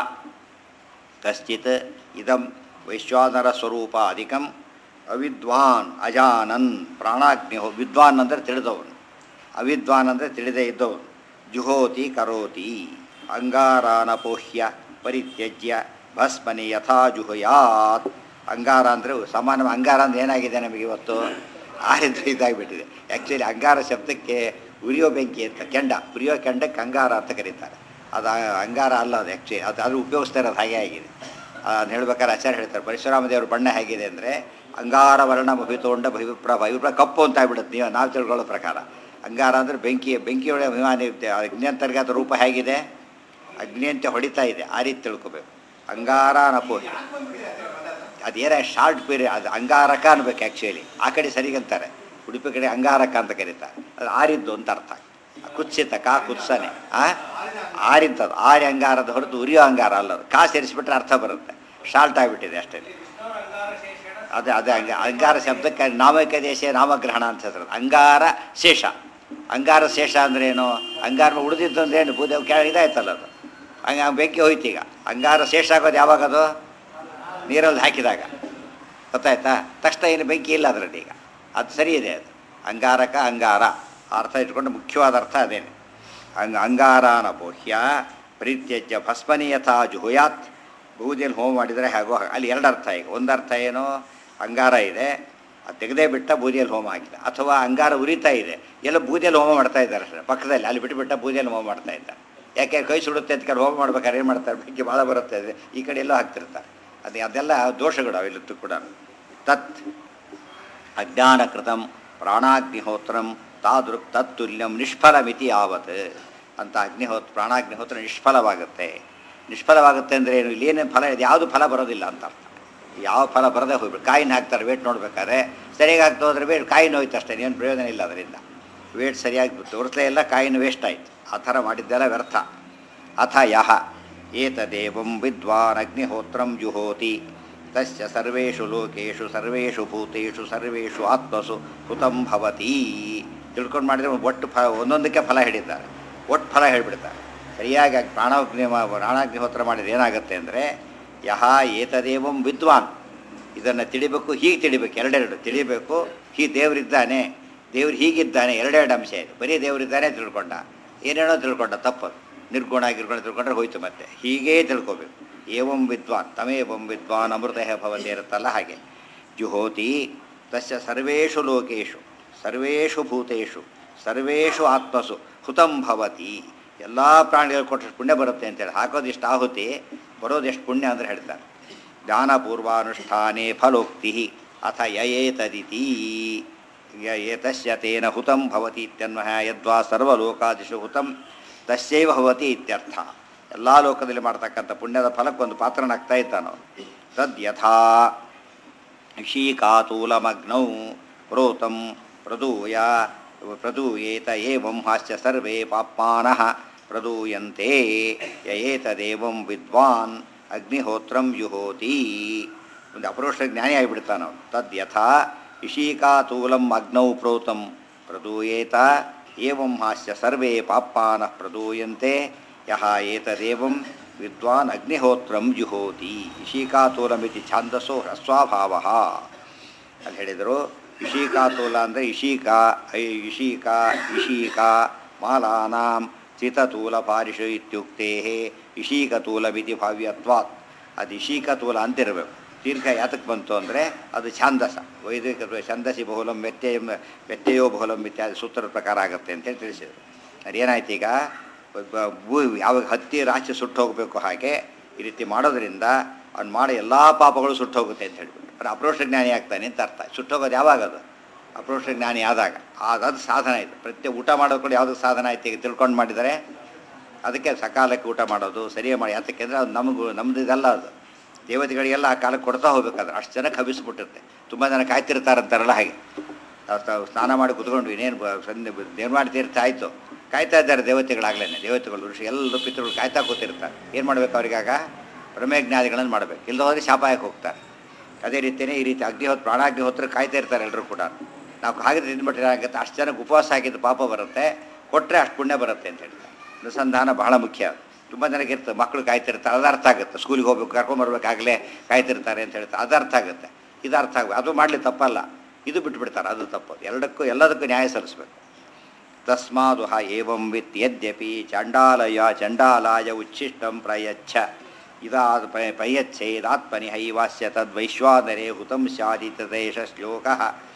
ಕಶ್ಚಿತ್ ಇದಂ ವೈಶ್ವಾನರ ಸ್ವರೂಪ ಅಧಿಕಂ ಅವಿದ್ವಾನ್ ಅಜಾನನ್ ಪ್ರಾಣಾಗ್ನಿ ವಿದ್ವಾನ್ ಅಂದರೆ ತಿಳಿದವನು ಅವಿದ್ವಾನ್ ಅಂದರೆ ತಿಳಿದೇ ಇದ್ದವನು ಜುಹೋತಿ ಕರೋತಿ ಅಂಗಾರಾನಪೋಹ್ಯ ಪರಿತ್ಯಜ್ಯ ಭಸ್ಮನಿ ಯಥಾ ಜುಹುಯಾತ್ ಅಂಗಾರ ಅಂದರೆ ಸಾಮಾನ್ಯ ಅಂಗಾರ ಅಂದ್ರೆ ಏನಾಗಿದೆ ನಮಗೆ ಇವತ್ತು ಆರಿದ್ರೆ ಇದಾಗಿಬಿಟ್ಟಿದೆ ಆ್ಯಕ್ಚುಲಿ ಅಂಗಾರ ಶಬ್ದಕ್ಕೆ ಉರಿಯೋ ಬೆಂಕಿ ಅಂತ ಕೆಂಡ ಉರಿಯೋ ಕೆಂಡಕ್ಕೆ ಅಂಗಾರ ಅಂತ ಕರೀತಾರೆ ಅದು ಆ- ಅಂಗಾರ ಅಲ್ಲ ಅದು ಆ್ಯಕ್ಚುಲಿ ಅದು ಅದು ಉಪಯೋಗಿಸ್ತಾ ಇರೋದು ಹಾಗೆ ಆಗಿದೆ ಅದು ಹೇಳ್ಬೇಕಾದ್ರೆ ಆಚಾರ್ಯ ಹೇಳ್ತಾರೆ ಪರಶುರಾಮ ದೇವ್ರ ಬಣ್ಣ ಹೇಗಿದೆ ಅಂದರೆ ಅಂಗಾರ ವರ್ಣ ಭವಿತೋಂಡ ಭವಿಪ್ರ ಭವಿಪ್ರ ಕಪ್ಪು ಅಂತ ಆಗ್ಬಿಡುತ್ತೆ ನೀವು ನಾವು ತಿಳ್ಕೊಳ್ಳೋ ಪ್ರಕಾರ ಅಂಗಾರ ಅಂದರೆ ಬೆಂಕಿ ಬೆಂಕಿಯೊಳಗೆ ಅಭಿಮಾನಿ ಅಗ್ನಿಯಂತರ್ಗೆ ಅದು ರೂಪ ಹೇಗಿದೆ ಅಗ್ನಿಯಂತೆ ಹೊಡಿತಾ ಇದೆ ಆ ರೀತಿ ತಿಳ್ಕೊಬೇಕು ಅಂಗಾರ ನಪೋಹಿ ಅದೇನೇ ಶಾರ್ಟ್ ಪೀರಿಯಡ್ ಅದು ಅಂಗಾರಕ ಅನ್ಬೇಕು ಆ್ಯಕ್ಚುಲಿ ಆ ಕಡೆ ಸರಿಗಂತಾರೆ ಉಡುಪಿ ಕಡೆ ಅಂಗಾರಕ ಅಂತ ಕರೀತಾರೆ ಅದು ಆರಿದ್ದು ಅಂತ ಅರ್ಥ ಕುತ್ಸಿತ ಕಾ ಕುತ್ಸನೆ ಆ ಆರಿದ್ದದು ಆರಿ ಅಂಗಾರದ ಹೊರತು ಉರಿಯೋ ಅಂಗಾರ ಅಲ್ಲದು ಕಾ ಸೇರಿಸ್ಬಿಟ್ರೆ ಅರ್ಥ ಬರುತ್ತೆ ಶಾರ್ಟ್ ಆಗಿಬಿಟ್ಟಿದೆ ಅಷ್ಟೇ ಅದೇ ಅದೇ ಅಂಗ ಅಂಗಾರ ಶಬ್ದಕ್ಕೆ ನಾಮಕ ದೇಶ ನಾಮಗ್ರಹಣ ಅಂತ ಹೆಸರು ಅಂಗಾರ ಶೇಷ ಅಂಗಾರ ಶೇಷ ಅಂದ್ರೆ ಏನು ಅಂಗಾರ ಉಳಿದಿದ್ದು ಅಂದ್ರೆ ಏನು ಬೂದೆ ಕೆಳಗೆ ಇದಾಯ್ತಲ್ಲ ಅದು ಹಂಗ ಬೆಂಕಿ ಹೋಯ್ತು ಈಗ ಅಂಗಾರ ಶೇಷ ಆಗೋದು ಯಾವಾಗ ಅದು ನೀರಲ್ಲಿ ಹಾಕಿದಾಗ ಗೊತ್ತಾಯ್ತಾ ತಕ್ಷಣ ಏನು ಬೆಂಕಿ ಇಲ್ಲ ಅದರಲ್ಲಿ ಈಗ ಅದು ಸರಿ ಇದೆ ಅದು ಅಂಗಾರಕ ಅಂಗಾರ ಆ ಅರ್ಥ ಇಟ್ಕೊಂಡು ಮುಖ್ಯವಾದ ಅರ್ಥ ಅದೇನೆ ಅಂಗ ಅಂಗಾರಾನ ಬೋಹ್ಯ ಪ್ರೀತ್ಯಜ್ಯ ಭಸ್ಮನಿ ಯಥಾ ಜುಹುಯಾತ್ ಬೂದಿಯಲ್ಲಿ ಹೋಮ ಮಾಡಿದರೆ ಹಾಗೋ ಹಾಗೆ ಅಲ್ಲಿ ಎರಡು ಅರ್ಥ ಈಗ ಒಂದು ಅರ್ಥ ಏನು ಅಂಗಾರ ಇದೆ ಅದು ತೆಗೆದೇ ಬಿಟ್ಟ ಬೂದಿಯಲ್ಲಿ ಹೋಮ ಹಾಕಿದ ಅಥವಾ ಅಂಗಾರ ಉರಿತಾ ಇದೆ ಎಲ್ಲ ಬೂದಿಯಲ್ಲಿ ಹೋಮ ಮಾಡ್ತಾ ಇದ್ದಾರೆ ಅಷ್ಟೇ ಪಕ್ಕದಲ್ಲಿ ಅಲ್ಲಿ ಬಿಟ್ಟು ಬಿಟ್ಟ ಬೂದಿಯಲ್ಲಿ ಹೋಮ ಮಾಡ್ತಾ ಇದ್ದಾರೆ ಯಾಕೆ ಕೈ ಸುಡುತ್ತೆ ಅಂತ ಕಡೆ ಹೋಮ ಮಾಡ್ಬೇಕಾದ್ರೆ ಏನು ಮಾಡ್ತಾರೆ ಬೆಂಕಿ ಭಾಳ ಬರುತ್ತೆ ಇದೆ ಈ ಕಡೆ ಎಲ್ಲೋ ಹಾಕ್ತಿರ್ತಾರೆ ಅದು ಅದೆಲ್ಲ ದೋಷಗಳು ಅವೆಲ್ಲತ್ತೂ ಕೂಡ ತತ್ ಅಜ್ಞಾನಕೃತಂ ಪ್ರಾಣಾಗ್ನಿಹೋತ್ರಂ ತಾದೃಕ್ ತತ್ತುಲ್ಯಂ ನಿಷ್ಫಲಮಿತಿ ಯಾವತ್ ಅಂತ ಅಗ್ನಿಹೋತ್ರ ಪ್ರಾಣಾಗ್ನಿಹೋತ್ರ ನಿಷ್ಫಲವಾಗುತ್ತೆ ನಿಷ್ಫಲವಾಗುತ್ತೆ ಅಂದರೆ ಏನು ಇಲ್ಲಿ ಏನೇನು ಫಲ ಇದೆ ಯಾವುದು ಫಲ ಬರೋದಿಲ್ಲ ಅಂತ ಅರ್ಥ ಯಾವ ಫಲ ಬರದೇ ಹೋಗ್ಬಿಟ್ಟು ಕಾಯಿನ ಹಾಕ್ತಾರೆ ವೇಟ್ ನೋಡ್ಬೇಕಾದ್ರೆ ಸರಿಯಾಗಿ ಆಗ್ತಾ ಹೋದ್ರೆ ವೇಟ್ ಕಾಯಿನ ಹೋಯ್ತು ಅಷ್ಟೇ ಏನು ಪ್ರಯೋಜನ ಇಲ್ಲ ಅದರಿಂದ ವೇಟ್ ಸರಿಯಾಗಿ ತೋರಿಸಲೇ ಇಲ್ಲ ಕಾಯಿನ ವೇಸ್ಟ್ ಆಯಿತು ಆ ಥರ ಮಾಡಿದ್ದೆಲ್ಲ ವ್ಯರ್ಥ ಅಥ ಯಹ ಏತದೇವಂ ವಿದ್ವಾನ್ ಅಗ್ನಿಹೋತ್ರಂ ಜುಹೋತಿ ತಸ್ಯ ಸರ್ವೇಷು ಲೋಕೇಶು ಸರ್ವೇಷು ಭೂತೇಷು ಸರ್ವೇಷು ಆತ್ಮಸು ಹುತಂ ಭವತಿ ತಿಳ್ಕೊಂಡು ಮಾಡಿದರೆ ಒಟ್ಟು ಫಲ ಒಂದೊಂದಕ್ಕೆ ಫಲ ಹೇಳಿದ್ದಾರೆ ಒಟ್ಟು ಫಲ ಹೇಳಿಬಿಡ್ತಾರೆ ಸರಿಯಾಗಿ ಆಗ್ ಪ್ರಾಣಾಗ್ನಿ ಮಾ- ಪ್ರಾಣಾಗ್ನಿಹೋತ್ರ ಮಾಡಿದ್ರೆ ಏನಾಗುತ್ತೆ ಅಂದರೆ ಯಹ ಏತದೇವಂ ವಿದ್ವಾನ್ ಇದನ್ನು ತಿಳಿಬೇಕು ಹೀಗೆ ತಿಳಿಬೇಕು ಎರಡೆರಡು ತಿಳಿಬೇಕು ಹೀಗೆ ದೇವರಿದ್ದಾನೆ ದೇವ್ರು ಹೀಗಿದ್ದಾನೆ ಎರಡೆರಡು ಅಂಶ ಇದೆ ಬರೀ ದೇವರಿದ್ದಾನೆ ತಿಳ್ಕೊಂಡ ಏನೇನೋ ತಿಳ್ಕೊಂಡ ತಪ್ಪದು ನಿರ್ಗುಣ ಗಿರ್ಗುಣ ತಿಳ್ಕೊಂಡ್ರೆ ಹೋಯ್ತು ಮತ್ತೆ ಹೀಗೇ ತಿಳ್ಕೊಬೇಕು ಏವಂ ವಿದ್ವಾನ್ ತಮೇವಂ ವಿದ್ವಾನ್ ಅಮೃತ ಭವತಿ ಇರುತ್ತಲ್ಲ ಹಾಗೆ ಜುಹೋತಿ ತಸ್ಯ ಸರ್ವೇಷು ಲೋಕೇಶು ಸರ್ವೇಷು ಭೂತೇಷು ಸರ್ವೇಷು ಆತ್ಮಸು ಹುತಂ ಭವತಿ ಎಲ್ಲ ಪ್ರಾಣಿಗಳು ಕೊಟ್ಟಷ್ಟು ಪುಣ್ಯ ಬರುತ್ತೆ ಅಂತೇಳಿ ಹಾಕೋದಿಷ್ಟು ಆಹುತಿ ಬರೋದೆಷ್ಟು ಪುಣ್ಯ ಅಂದರೆ ಹೇಳ್ತಾರೆ ಜ್ಞಾನಪೂರ್ವಾನುಷ್ಠಾನೇ ಫಲೋಕ್ತಿ ಅಥ ಯಯೇತದಿತಿ ಯ- ಏತಸ್ಯ ತೇನ ಹುತಂ ಭವತಿ ಇತ್ಯನ್ವಯ ಯದ್ವಾ ಸರ್ವಲೋಕಾದಿಷು ಹುತಂ ತಸ್ಯೈವ ಭವತಿ ಇತ್ಯರ್ಥ ಎಲ್ಲ ಲೋಕದಲ್ಲಿ ಮಾಡ್ತಕ್ಕಂಥ ಪುಣ್ಯದ ಫಲಕ್ಕೊಂದು ಪಾತ್ರನಾಗ್ತಾ ಇದ್ದಾನೋ ತದ್ಯಥಾ ಇಷೀಕಾತೂಲಮಗ್ನೌ ಪ್ರೋತಂ ಪ್ರದೂಯ ಪ್ರದೂಯೇತ ಏವಂ ಹಾಸ್ಯ ಸರ್ವೇ ಪಾಪ್ಮಾನಃ ಪ್ರದೂಯಂತೆ ಯಯೇತದೇವಂ ವಿದ್ವಾನ್ ಅಗ್ನಿಹೋತ್ರಂ ಯುಹೋತಿ ಒಂದು ಅಪರೋಕ್ಷ ಜ್ಞಾನಿ ಆಗಿಬಿಡ್ತಾನ ತದ್ಯಥಾ ಇಷೀಕಾತೂಲಂ ಅಗ್ನೌ ಪ್ರೋತಂ ಪ್ರದೂಯೇತ ಏವಂ ಹಾಸ್ಯ ಸರ್ವೇ ಪಾಪ್ಮಾನಃ ಪ್ರದೂಯಂತೆ ಯಹ ಏತದೇವಂ ವಿದ್ವಾನ್ ಅಗ್ನಿಹೋತ್ರಂ ಜುಹೋತಿ ಇಷೀಕಾತೂಲಮಿತಿ ಛಾಂದಸೋ ಹ್ರಸ್ವಾಭಾವ ಅಲ್ಲಿ ಹೇಳಿದರು ಇಷೀಕಾತೂಲ ಅಂದರೆ ಇಷೀಕಾ ಐ ಇಷೀಕಾ ಇಷೀಕಾ ಮಾಲಾನಾಂ ಚಿತತೂಲ ಪಾರಿಷು ಇತ್ಯುಕ್ತೇ ಇಷೀಕತೂಲಮಿತಿ ಭಾವ್ಯತ್ವಾತ್ ಅದು ಇಷೀಕತೂಲ ಅಂತಿರಬೇಕು ದೀರ್ಘ ಯಾತಕ್ಕೆ ಬಂತು ಅಂದರೆ ಅದು ಛಾಂದಸ ವೈದಿಕ ಛಂದಸಿ ಬಹುಲಂ ವ್ಯತ್ಯಯ ವ್ಯತ್ಯಯೋ ಬಹುಲಂ ಇತ್ಯಾದಿ ಸೂತ್ರದ ಪ್ರಕಾರ ಆಗುತ್ತೆ ಅಂತೇಳಿ ತಿಳಿಸಿದರು ಅದೇನಾಯ್ತು ಈಗ ಒಬ್ಬ ಭೂ ಯಾವಾಗ ಹತ್ತಿ ರಾಶಿ ಸುಟ್ಟು ಹೋಗಬೇಕು ಹಾಗೆ ಈ ರೀತಿ ಮಾಡೋದ್ರಿಂದ ಅವ್ನು ಮಾಡೋ ಎಲ್ಲ ಪಾಪಗಳು ಸುಟ್ಟು ಹೋಗುತ್ತೆ ಅಂತ ಹೇಳ್ಬಿಟ್ಟು ಅದು ಅಪ್ರೋಷ ಜ್ಞಾನಿ ಆಗ್ತಾನೆ ಅಂತ ಅರ್ಥ ಸುಟ್ಟೋಗೋದು ಯಾವಾಗ ಅದು ಅಪ್ರೋಷ ಜ್ಞಾನಿ ಆದಾಗ ಅದು ಸಾಧನ ಇದು ಪ್ರತಿ ಊಟ ಮಾಡೋದು ಕೂಡ ಯಾವುದಕ್ಕೆ ಸಾಧನ ಆಯ್ತು ಈಗ ತಿಳ್ಕೊಂಡು ಮಾಡಿದರೆ ಅದಕ್ಕೆ ಸಕಾಲಕ್ಕೆ ಊಟ ಮಾಡೋದು ಸರಿಯಾಗಿ ಮಾಡಿ ಯಾತಕ್ಕೆ ಅಂದರೆ ಅದು ನಮಗೂ ನಮ್ದು ಇದಲ್ಲ ಅದು ದೇವತೆಗಳಿಗೆಲ್ಲ ಆ ಕಾಲಕ್ಕೆ ಕೊಡ್ತಾ ಹೋಗ್ಬೇಕಾದ್ರೆ ಅಷ್ಟು ಜನಕ್ಕೆ ಹಬ್ಬಿಸ್ಬಿಟ್ಟಿರುತ್ತೆ ತುಂಬ ಜನ ಕಾಯ್ತಿರ್ತಾರಂತಾರಲ್ಲ ಹಾಗೆ ತಾವು ತಾವು ಸ್ನಾನ ಮಾಡಿ ಕುತ್ಕೊಂಡು ಇನ್ನೇನು ಬ- ಸಂಧೆ ಬ- ನಿರ್ಮಾಣ ತೀರ್ಥ ಆಯಿತು ಕಾಯ್ತಾ ಇದ್ದಾರೆ ದೇವತೆಗಳಾಗಲೇ ದೇವತೆಗಳು ಋಷಿ ಎಲ್ಲರೂ ಪಿತೃಗಳು ಕಾಯ್ತಾ ಕೂತಿರ್ತಾರೆ ಏನು ಮಾಡ್ಬೇಕು ಅವ್ರಿಗಾಗ ಬ್ರಹ್ಮಜ್ಞಾನಿಗಳನ್ನು ಮಾಡಬೇಕು ಇಲ್ಲದ ಹೋದರೆ ಶಾಪಾಯಕ್ಕೆ ಹೋಗ್ತಾರೆ ಅದೇ ರೀತಿಯೇ ಈ ರೀತಿ ಅಗ್ನಿಹೋತ್ರ ಪ್ರಾಣಾಗ್ನಿಹೋತ್ರ ಕಾಯ್ತಾ ಇರ್ತಾರೆ ಎಲ್ಲರೂ ಕೂಡ ನಾವು ಹಾಗೆ ತಿಂದ್ಬಿಟ್ರೆ ಆಗುತ್ತೆ ಅಷ್ಟು ಜನಕ್ಕೆ ಉಪವಾಸ ಹಾಕಿದ್ದು ಪಾಪ ಬರುತ್ತೆ ಕೊಟ್ಟರೆ ಅಷ್ಟು ಪುಣ್ಯ ಬರುತ್ತೆ ಅಂತ ಹೇಳ್ತಾರೆ ಅನುಸಂಧಾನ ಬಹಳ ಮುಖ್ಯ ತುಂಬ ಜನಕ್ಕೆ ಇರ್ತದೆ ಮಕ್ಕಳು ಕಾಯ್ತಿರ್ತಾರೆ ಅದು ಅರ್ಥ ಆಗುತ್ತೆ ಸ್ಕೂಲಿಗೆ ಹೋಗ್ಬೇಕು ಕರ್ಕೊಂಬರ್ಬೇಕಾಗಲೇ ಕಾಯ್ತಿರ್ತಾರೆ ಅಂತ ಹೇಳ್ತಾರೆ ಅದು ಅರ್ಥ ಆಗುತ್ತೆ ಇದು ಅರ್ಥ ಆಗಬೇಕು ಅದು ಮಾಡಲಿ ತಪ್ಪಲ್ಲ ಇದು ಬಿಟ್ಬಿಡ್ತಾರೆ ಅದು ತಪ್ಪು ಎರಡಕ್ಕೂ ಎಲ್ಲದಕ್ಕೂ ನ್ಯಾಯ ಸಲ್ಲಿಸಬೇಕು ತಸ್ಮಾದು ಹ ಏವಂ ವಿತ್ ಯದ್ಯಪಿ ಚಂಡಾಲಯ ಚಂಡಾಲಾಯ ಉಚ್ಛಿಷ್ಟಂ ಪ್ರಯಚ್ಛ ಇದಾದ ಪ್ರ ಪ್ರಯಚ್ಛೇದಾತ್ಮನಿ ಹೈವಾಸ್ಯ ತದ್ವೈಶ್ವಾನರೇ ಹುತಂ ಸ್ಯಾದಿತದೇಶ ಶ್ಲೋಕ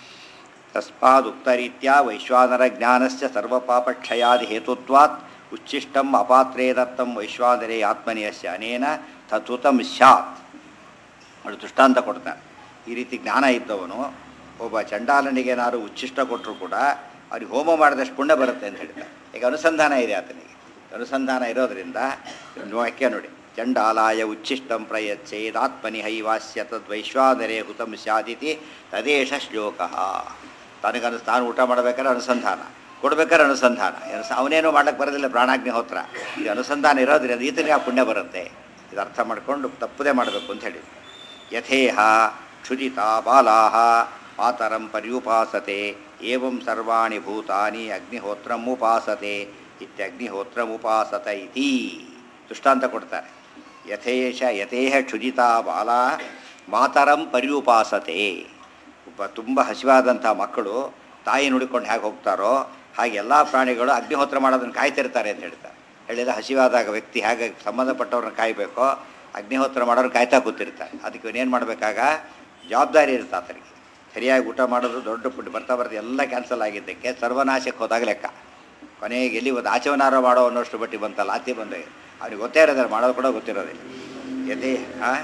ತಸ್ಮಾದುಕ್ತರೀತ್ಯಾ ವೈಶ್ವಾನರ ಜ್ಞಾನಸ್ಯ ಸರ್ವಪಾಪಕ್ಷಯಾದಿ ಹೇತುತ್ವಾತ್ ಉಚ್ಛಿಷ್ಟಂ ಅಪಾತ್ರೇ ದತ್ತಂ ವೈಶ್ವಾನರೇ ಆತ್ಮನಿ ಅಸ್ಯ ಅನೇನ ತದ್ಹುತಂ ಸ್ಯಾತ್ ಅದು ದೃಷ್ಟಾಂತ ಕೊಡ್ತಾರೆ ಈ ರೀತಿ ಜ್ಞಾನ ಇದ್ದವನು ಒಬ್ಬ ಚಂಡಾಲನಿಗೆ ಏನಾದ್ರು ಉಚ್ಛಿಷ್ಟ ಕೊಟ್ಟರು ಕೂಡ ಅವ್ರಿಗೆ ಹೋಮ ಮಾಡಿದಷ್ಟು ಪುಣ್ಯ ಬರುತ್ತೆ ಅಂತ ಹೇಳ್ತಾರೆ ಈಗ ಅನುಸಂಧಾನ ಇದೆ ಆತನಿಗೆ ಅನುಸಂಧಾನ ಇರೋದ್ರಿಂದ ನೀವು ವಾಕ್ಯ ನೋಡಿ ಚಂಡಾಲಾಯ ಉಚ್ಛಿಷ್ಟಂ ಪ್ರಯಚ್ಛೇದಾತ್ಮನಿ ಹೈವಾಸ್ಯ ತದ್ವೈಶ್ವಾನರೇ ಹುತಂ ಸ್ಯಾದಿತಿ ತದೇಶ ಶ್ಲೋಕ ತನಗನು ತಾನು ಊಟ ಮಾಡಬೇಕಾದ್ರೆ ಅನುಸಂಧಾನ ಕೊಡ್ಬೇಕಾದ್ರೆ ಅನುಸಂಧಾನ ಅನುಸ- ಅವನೇನೋ ಮಾಡ್ಲಿಕ್ಕೆ ಬರೋದಿಲ್ಲ ಪ್ರಾಣಾಗ್ನಿಹೋತ್ರ ಇದು ಅನುಸಂಧಾನ ಇರೋದ್ರಿಂದ ಈತನಿಗೆ ಆ ಪುಣ್ಯ ಬರುತ್ತೆ ಇದು ಅರ್ಥ ಮಾಡಿಕೊಂಡು ತಪ್ಪದೇ ಮಾಡಬೇಕು ಅಂತ ಹೇಳಿ ಯಥೇಹ ಕ್ಷುದಿತ ಬಾಲಾಹ ಮಾತರಂ ಪರ್ಯುಪಾಸತೆ ಏವಂ ಸರ್ವಾಣಿ ಭೂತಾನಿ ಅಗ್ನಿಹೋತ್ರಂ ಉಪಾಸತೆ ಇತ್ಯಗ್ನಿಹೋತ್ರಂ ಉಪಾಸತ ಇತಿ ದೃಷ್ಟಾಂತ ಕೊಡ್ತಾರೆ ಯಥೇಶ ಯಥೇಹ ಕ್ಷುದಿತ ಬಾಲ ಮಾತರಂ ಪರ್ಯುಪಾಸತೆ ಒಬ್ಬ ತುಂಬ ಹಸಿವಾದಂಥ ಮಕ್ಕಳು ತಾಯಿ ನುಡಿಕೊಂಡು ಹೇಗೆ ಹೋಗ್ತಾರೋ ಹಾಗೆ ಎಲ್ಲ ಪ್ರಾಣಿಗಳು ಅಗ್ನಿಹೋತ್ರ ಮಾಡೋದನ್ನು ಕಾಯ್ತಿರ್ತಾರೆ ಅಂತ ಹೇಳ್ತಾರೆ ಹೇಳಿದ ಹಸಿವಾದಾಗ ವ್ಯಕ್ತಿ ಹೇಗೆ ಸಂಬಂಧಪಟ್ಟವ್ರನ್ನ ಕಾಯಬೇಕೋ ಅಗ್ನಿಹೋತ್ರ ಮಾಡೋರು ಕಾಯ್ತಾ ಕೂತಿರ್ತಾರೆ ಅದಕ್ಕೆ ಇವನೇನು ಮಾಡಬೇಕಾಗ ಜವಾಬ್ದಾರಿ ಇರುತ್ತೆ ಆತನಿಗೆ ಸರಿಯಾಗಿ ಊಟ ಮಾಡೋದು ದೊಡ್ಡ ಪುಟ್ಟ ಬರ್ತಾ ಬರ್ತಾ ಎಲ್ಲ ಕ್ಯಾನ್ಸಲ್ ಆಗಿದ್ದಕ್ಕೆ ಸರ್ವನಾಶಕ್ಕೆ ಹೋದಾಗ ಲೆಕ್ಕ ಕೊನೆಗೆ ಎಲ್ಲಿ ಒಂದು ಆಚವನಾರ ಮಾಡೋ ಅನ್ನೋಷ್ಟು ಬಟ್ಟಿ ಬಂತಲ್ಲ ಆತಿ ಬಂದಾಗ ಅವ್ರಿಗೆ ಗೊತ್ತೇ ಇರೋದಿಲ್ಲ ಮಾಡೋದು ಕೂಡ ಗೊತ್ತಿರೋದಿಲ್ಲ ಎದೆ ಹಾಂ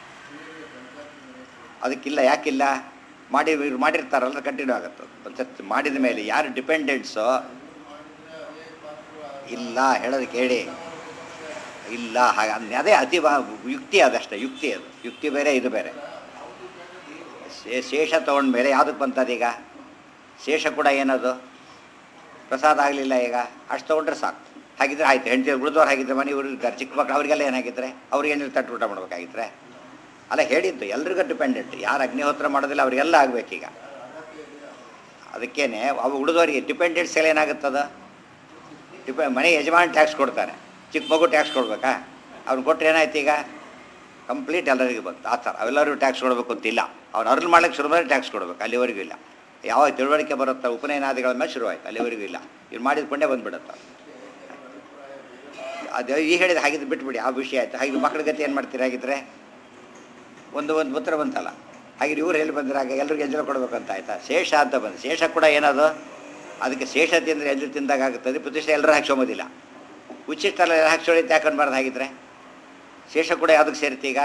ಅದಕ್ಕಿಲ್ಲ ಯಾಕಿಲ್ಲ ಮಾಡಿ ಇವ್ರು ಮಾಡಿರ್ತಾರಲ್ಲ ಕಂಟಿನ್ಯೂ ಆಗುತ್ತೆ ಒಂದು ಸತಿ ಮಾಡಿದ ಮೇಲೆ ಯಾರು ಡಿಪೆಂಡೆಂಟ್ಸೋ ಇಲ್ಲ ಹೇಳೋದು ಕೇಳಿ ಇಲ್ಲ ಹಾಗೆ ಅಂದ್- ಅದೇ ಅತಿ ಬಾ- ಯುಕ್ತಿ ಅದಷ್ಟೇ ಯುಕ್ತಿ ಅದು ಯುಕ್ತಿ ಬೇರೆ ಇದು ಬೇರೆ ಶೇ- ಶೇಷ ತೊಗೊಂಡ್ಮೇಲೆ ಯಾವುದಕ್ಕೆ ಬಂತದೀಗ ಶೇಷ ಕೂಡ ಏನದು ಪ್ರಸಾದ ಆಗಲಿಲ್ಲ ಈಗ ಅಷ್ಟು ತೊಗೊಂಡ್ರೆ ಸಾಕು ಹಾಗಿದ್ರೆ ಆಯ್ತು ಹೆಂಡತಿ ಉಳಿದವ್ರು ಹಾಗಿದ್ರೆ ಮನೆ ಇವರು ಇರ್ತಾರೆ ಚಿಕ್ಕ ಮಕ್ಕಳು ಅವರಿಗೆಲ್ಲ ಏನಾಗಿದ್ರೆ ಅವ್ರಿಗೇನು ತಟ್ಟು ಊಟ ಮಾಡ್ಬೇಕಾಗಿದ್ರೆ ಅಲ್ಲ ಹೇಳಿದ್ದು ಎಲ್ರಿಗೂ ಡಿಪೆಂಡೆಂಟ್ ಯಾರು ಅಗ್ನಿಹೋತ್ರ ಮಾಡೋದಿಲ್ಲ ಅವರಿಗೆಲ್ಲ ಆಗಬೇಕೀಗ ಅದಕ್ಕೇನೆ ಅವು ಉಳಿದವರಿಗೆ ಡಿಪೆಂಡೆಂಟ್ಸ್ ಎಲ್ಲ ಏನಾಗುತ್ತದ ಡಿಪೆ ಮನೆ ಯಜಮಾನ ಟ್ಯಾಕ್ಸ್ ಕೊಡ್ತಾನೆ ಚಿಕ್ಕ ಮಗು ಟ್ಯಾಕ್ಸ್ ಕೊಡ್ಬೇಕಾ ಅವ್ನು ಕೊಟ್ಟರೆ ಏನಾಯ್ತು ಈಗ ಕಂಪ್ಲೀಟ್ ಎಲ್ಲರಿಗೂ ಬಂತು ಆ ಥರ ಅವೆಲ್ಲರಿಗೂ ಟ್ಯಾಕ್ಸ್ ಕೊಡಬೇಕು ಅಂತಿಲ್ಲ ಅವ್ನು ಅರ್ಲ್ ಮಾಡ್ಲಿಕ್ಕೆ ಶುರು ಮಾಡಿ ಟ್ಯಾಕ್ಸ್ ಕೊಡಬೇಕು ಅಲ್ಲಿವರೆಗೂ ಇಲ್ಲ ಯಾವಾಗ ತಿಳುವಳಿಕೆ ಬರುತ್ತಾ ಉಪನಯನಾದಿಗಳ ಮೇಲೆ ಶುರುವಾಯ್ತು ಅಲ್ಲಿವರೆಗೂ ಇಲ್ಲ ಇವ್ನು ಮಾಡಿದ ಪುಣ್ಯ ಬಂದ್ಬಿಡುತ್ತೆ ಅದು ಈ ಹೇಳಿದ ಹಾಗಿದ್ರೆ ಬಿಟ್ಬಿಡಿ ಆ ವಿಷಯ ಆಯ್ತು ಹಾಗೆ ಮಕ್ಕಳ ಗತಿ ಏನು ಮಾಡ್ತೀರಿ ಹಾಗಿದ್ರೆ ಒಂದು ಒಂದು ಉತ್ತರ ಬಂತಲ್ಲ ಹಾಗೆ ಇವ್ರು ಎಲ್ಲಿ ಬಂದ್ರಾಗ ಎಲ್ರಿಗೂ ಎಂಜಲು ಕೊಡಬೇಕು ಅಂತ ಆಯ್ತಾ ಶೇಷ ಅಂತ ಬಂದು ಶೇಷ ಕೂಡ ಏನದು ಅದಕ್ಕೆ ಶೇಷ ತಿಂದರೆ ಎಂಜಲು ತಿಂದಾಗ ಆಗುತ್ತದೆ ಪ್ರತಿಷ್ಠೆ ಎಲ್ಲರೂ ಹಾಕ್ಸೋಬೋದಿಲ್ಲ ಉಚ್ಚಿಷ್ಟ ಎಲ್ಲ ಹಾಕ್ಸೋಳಿ ಹಾಕೊಂಡ್ಬಾರ್ದು ಹಾಗಿದ್ರೆ ಶೇಷ ಕೂಡ ಯಾವುದಕ್ಕೆ ಸೇರುತ್ತೆ ಈಗ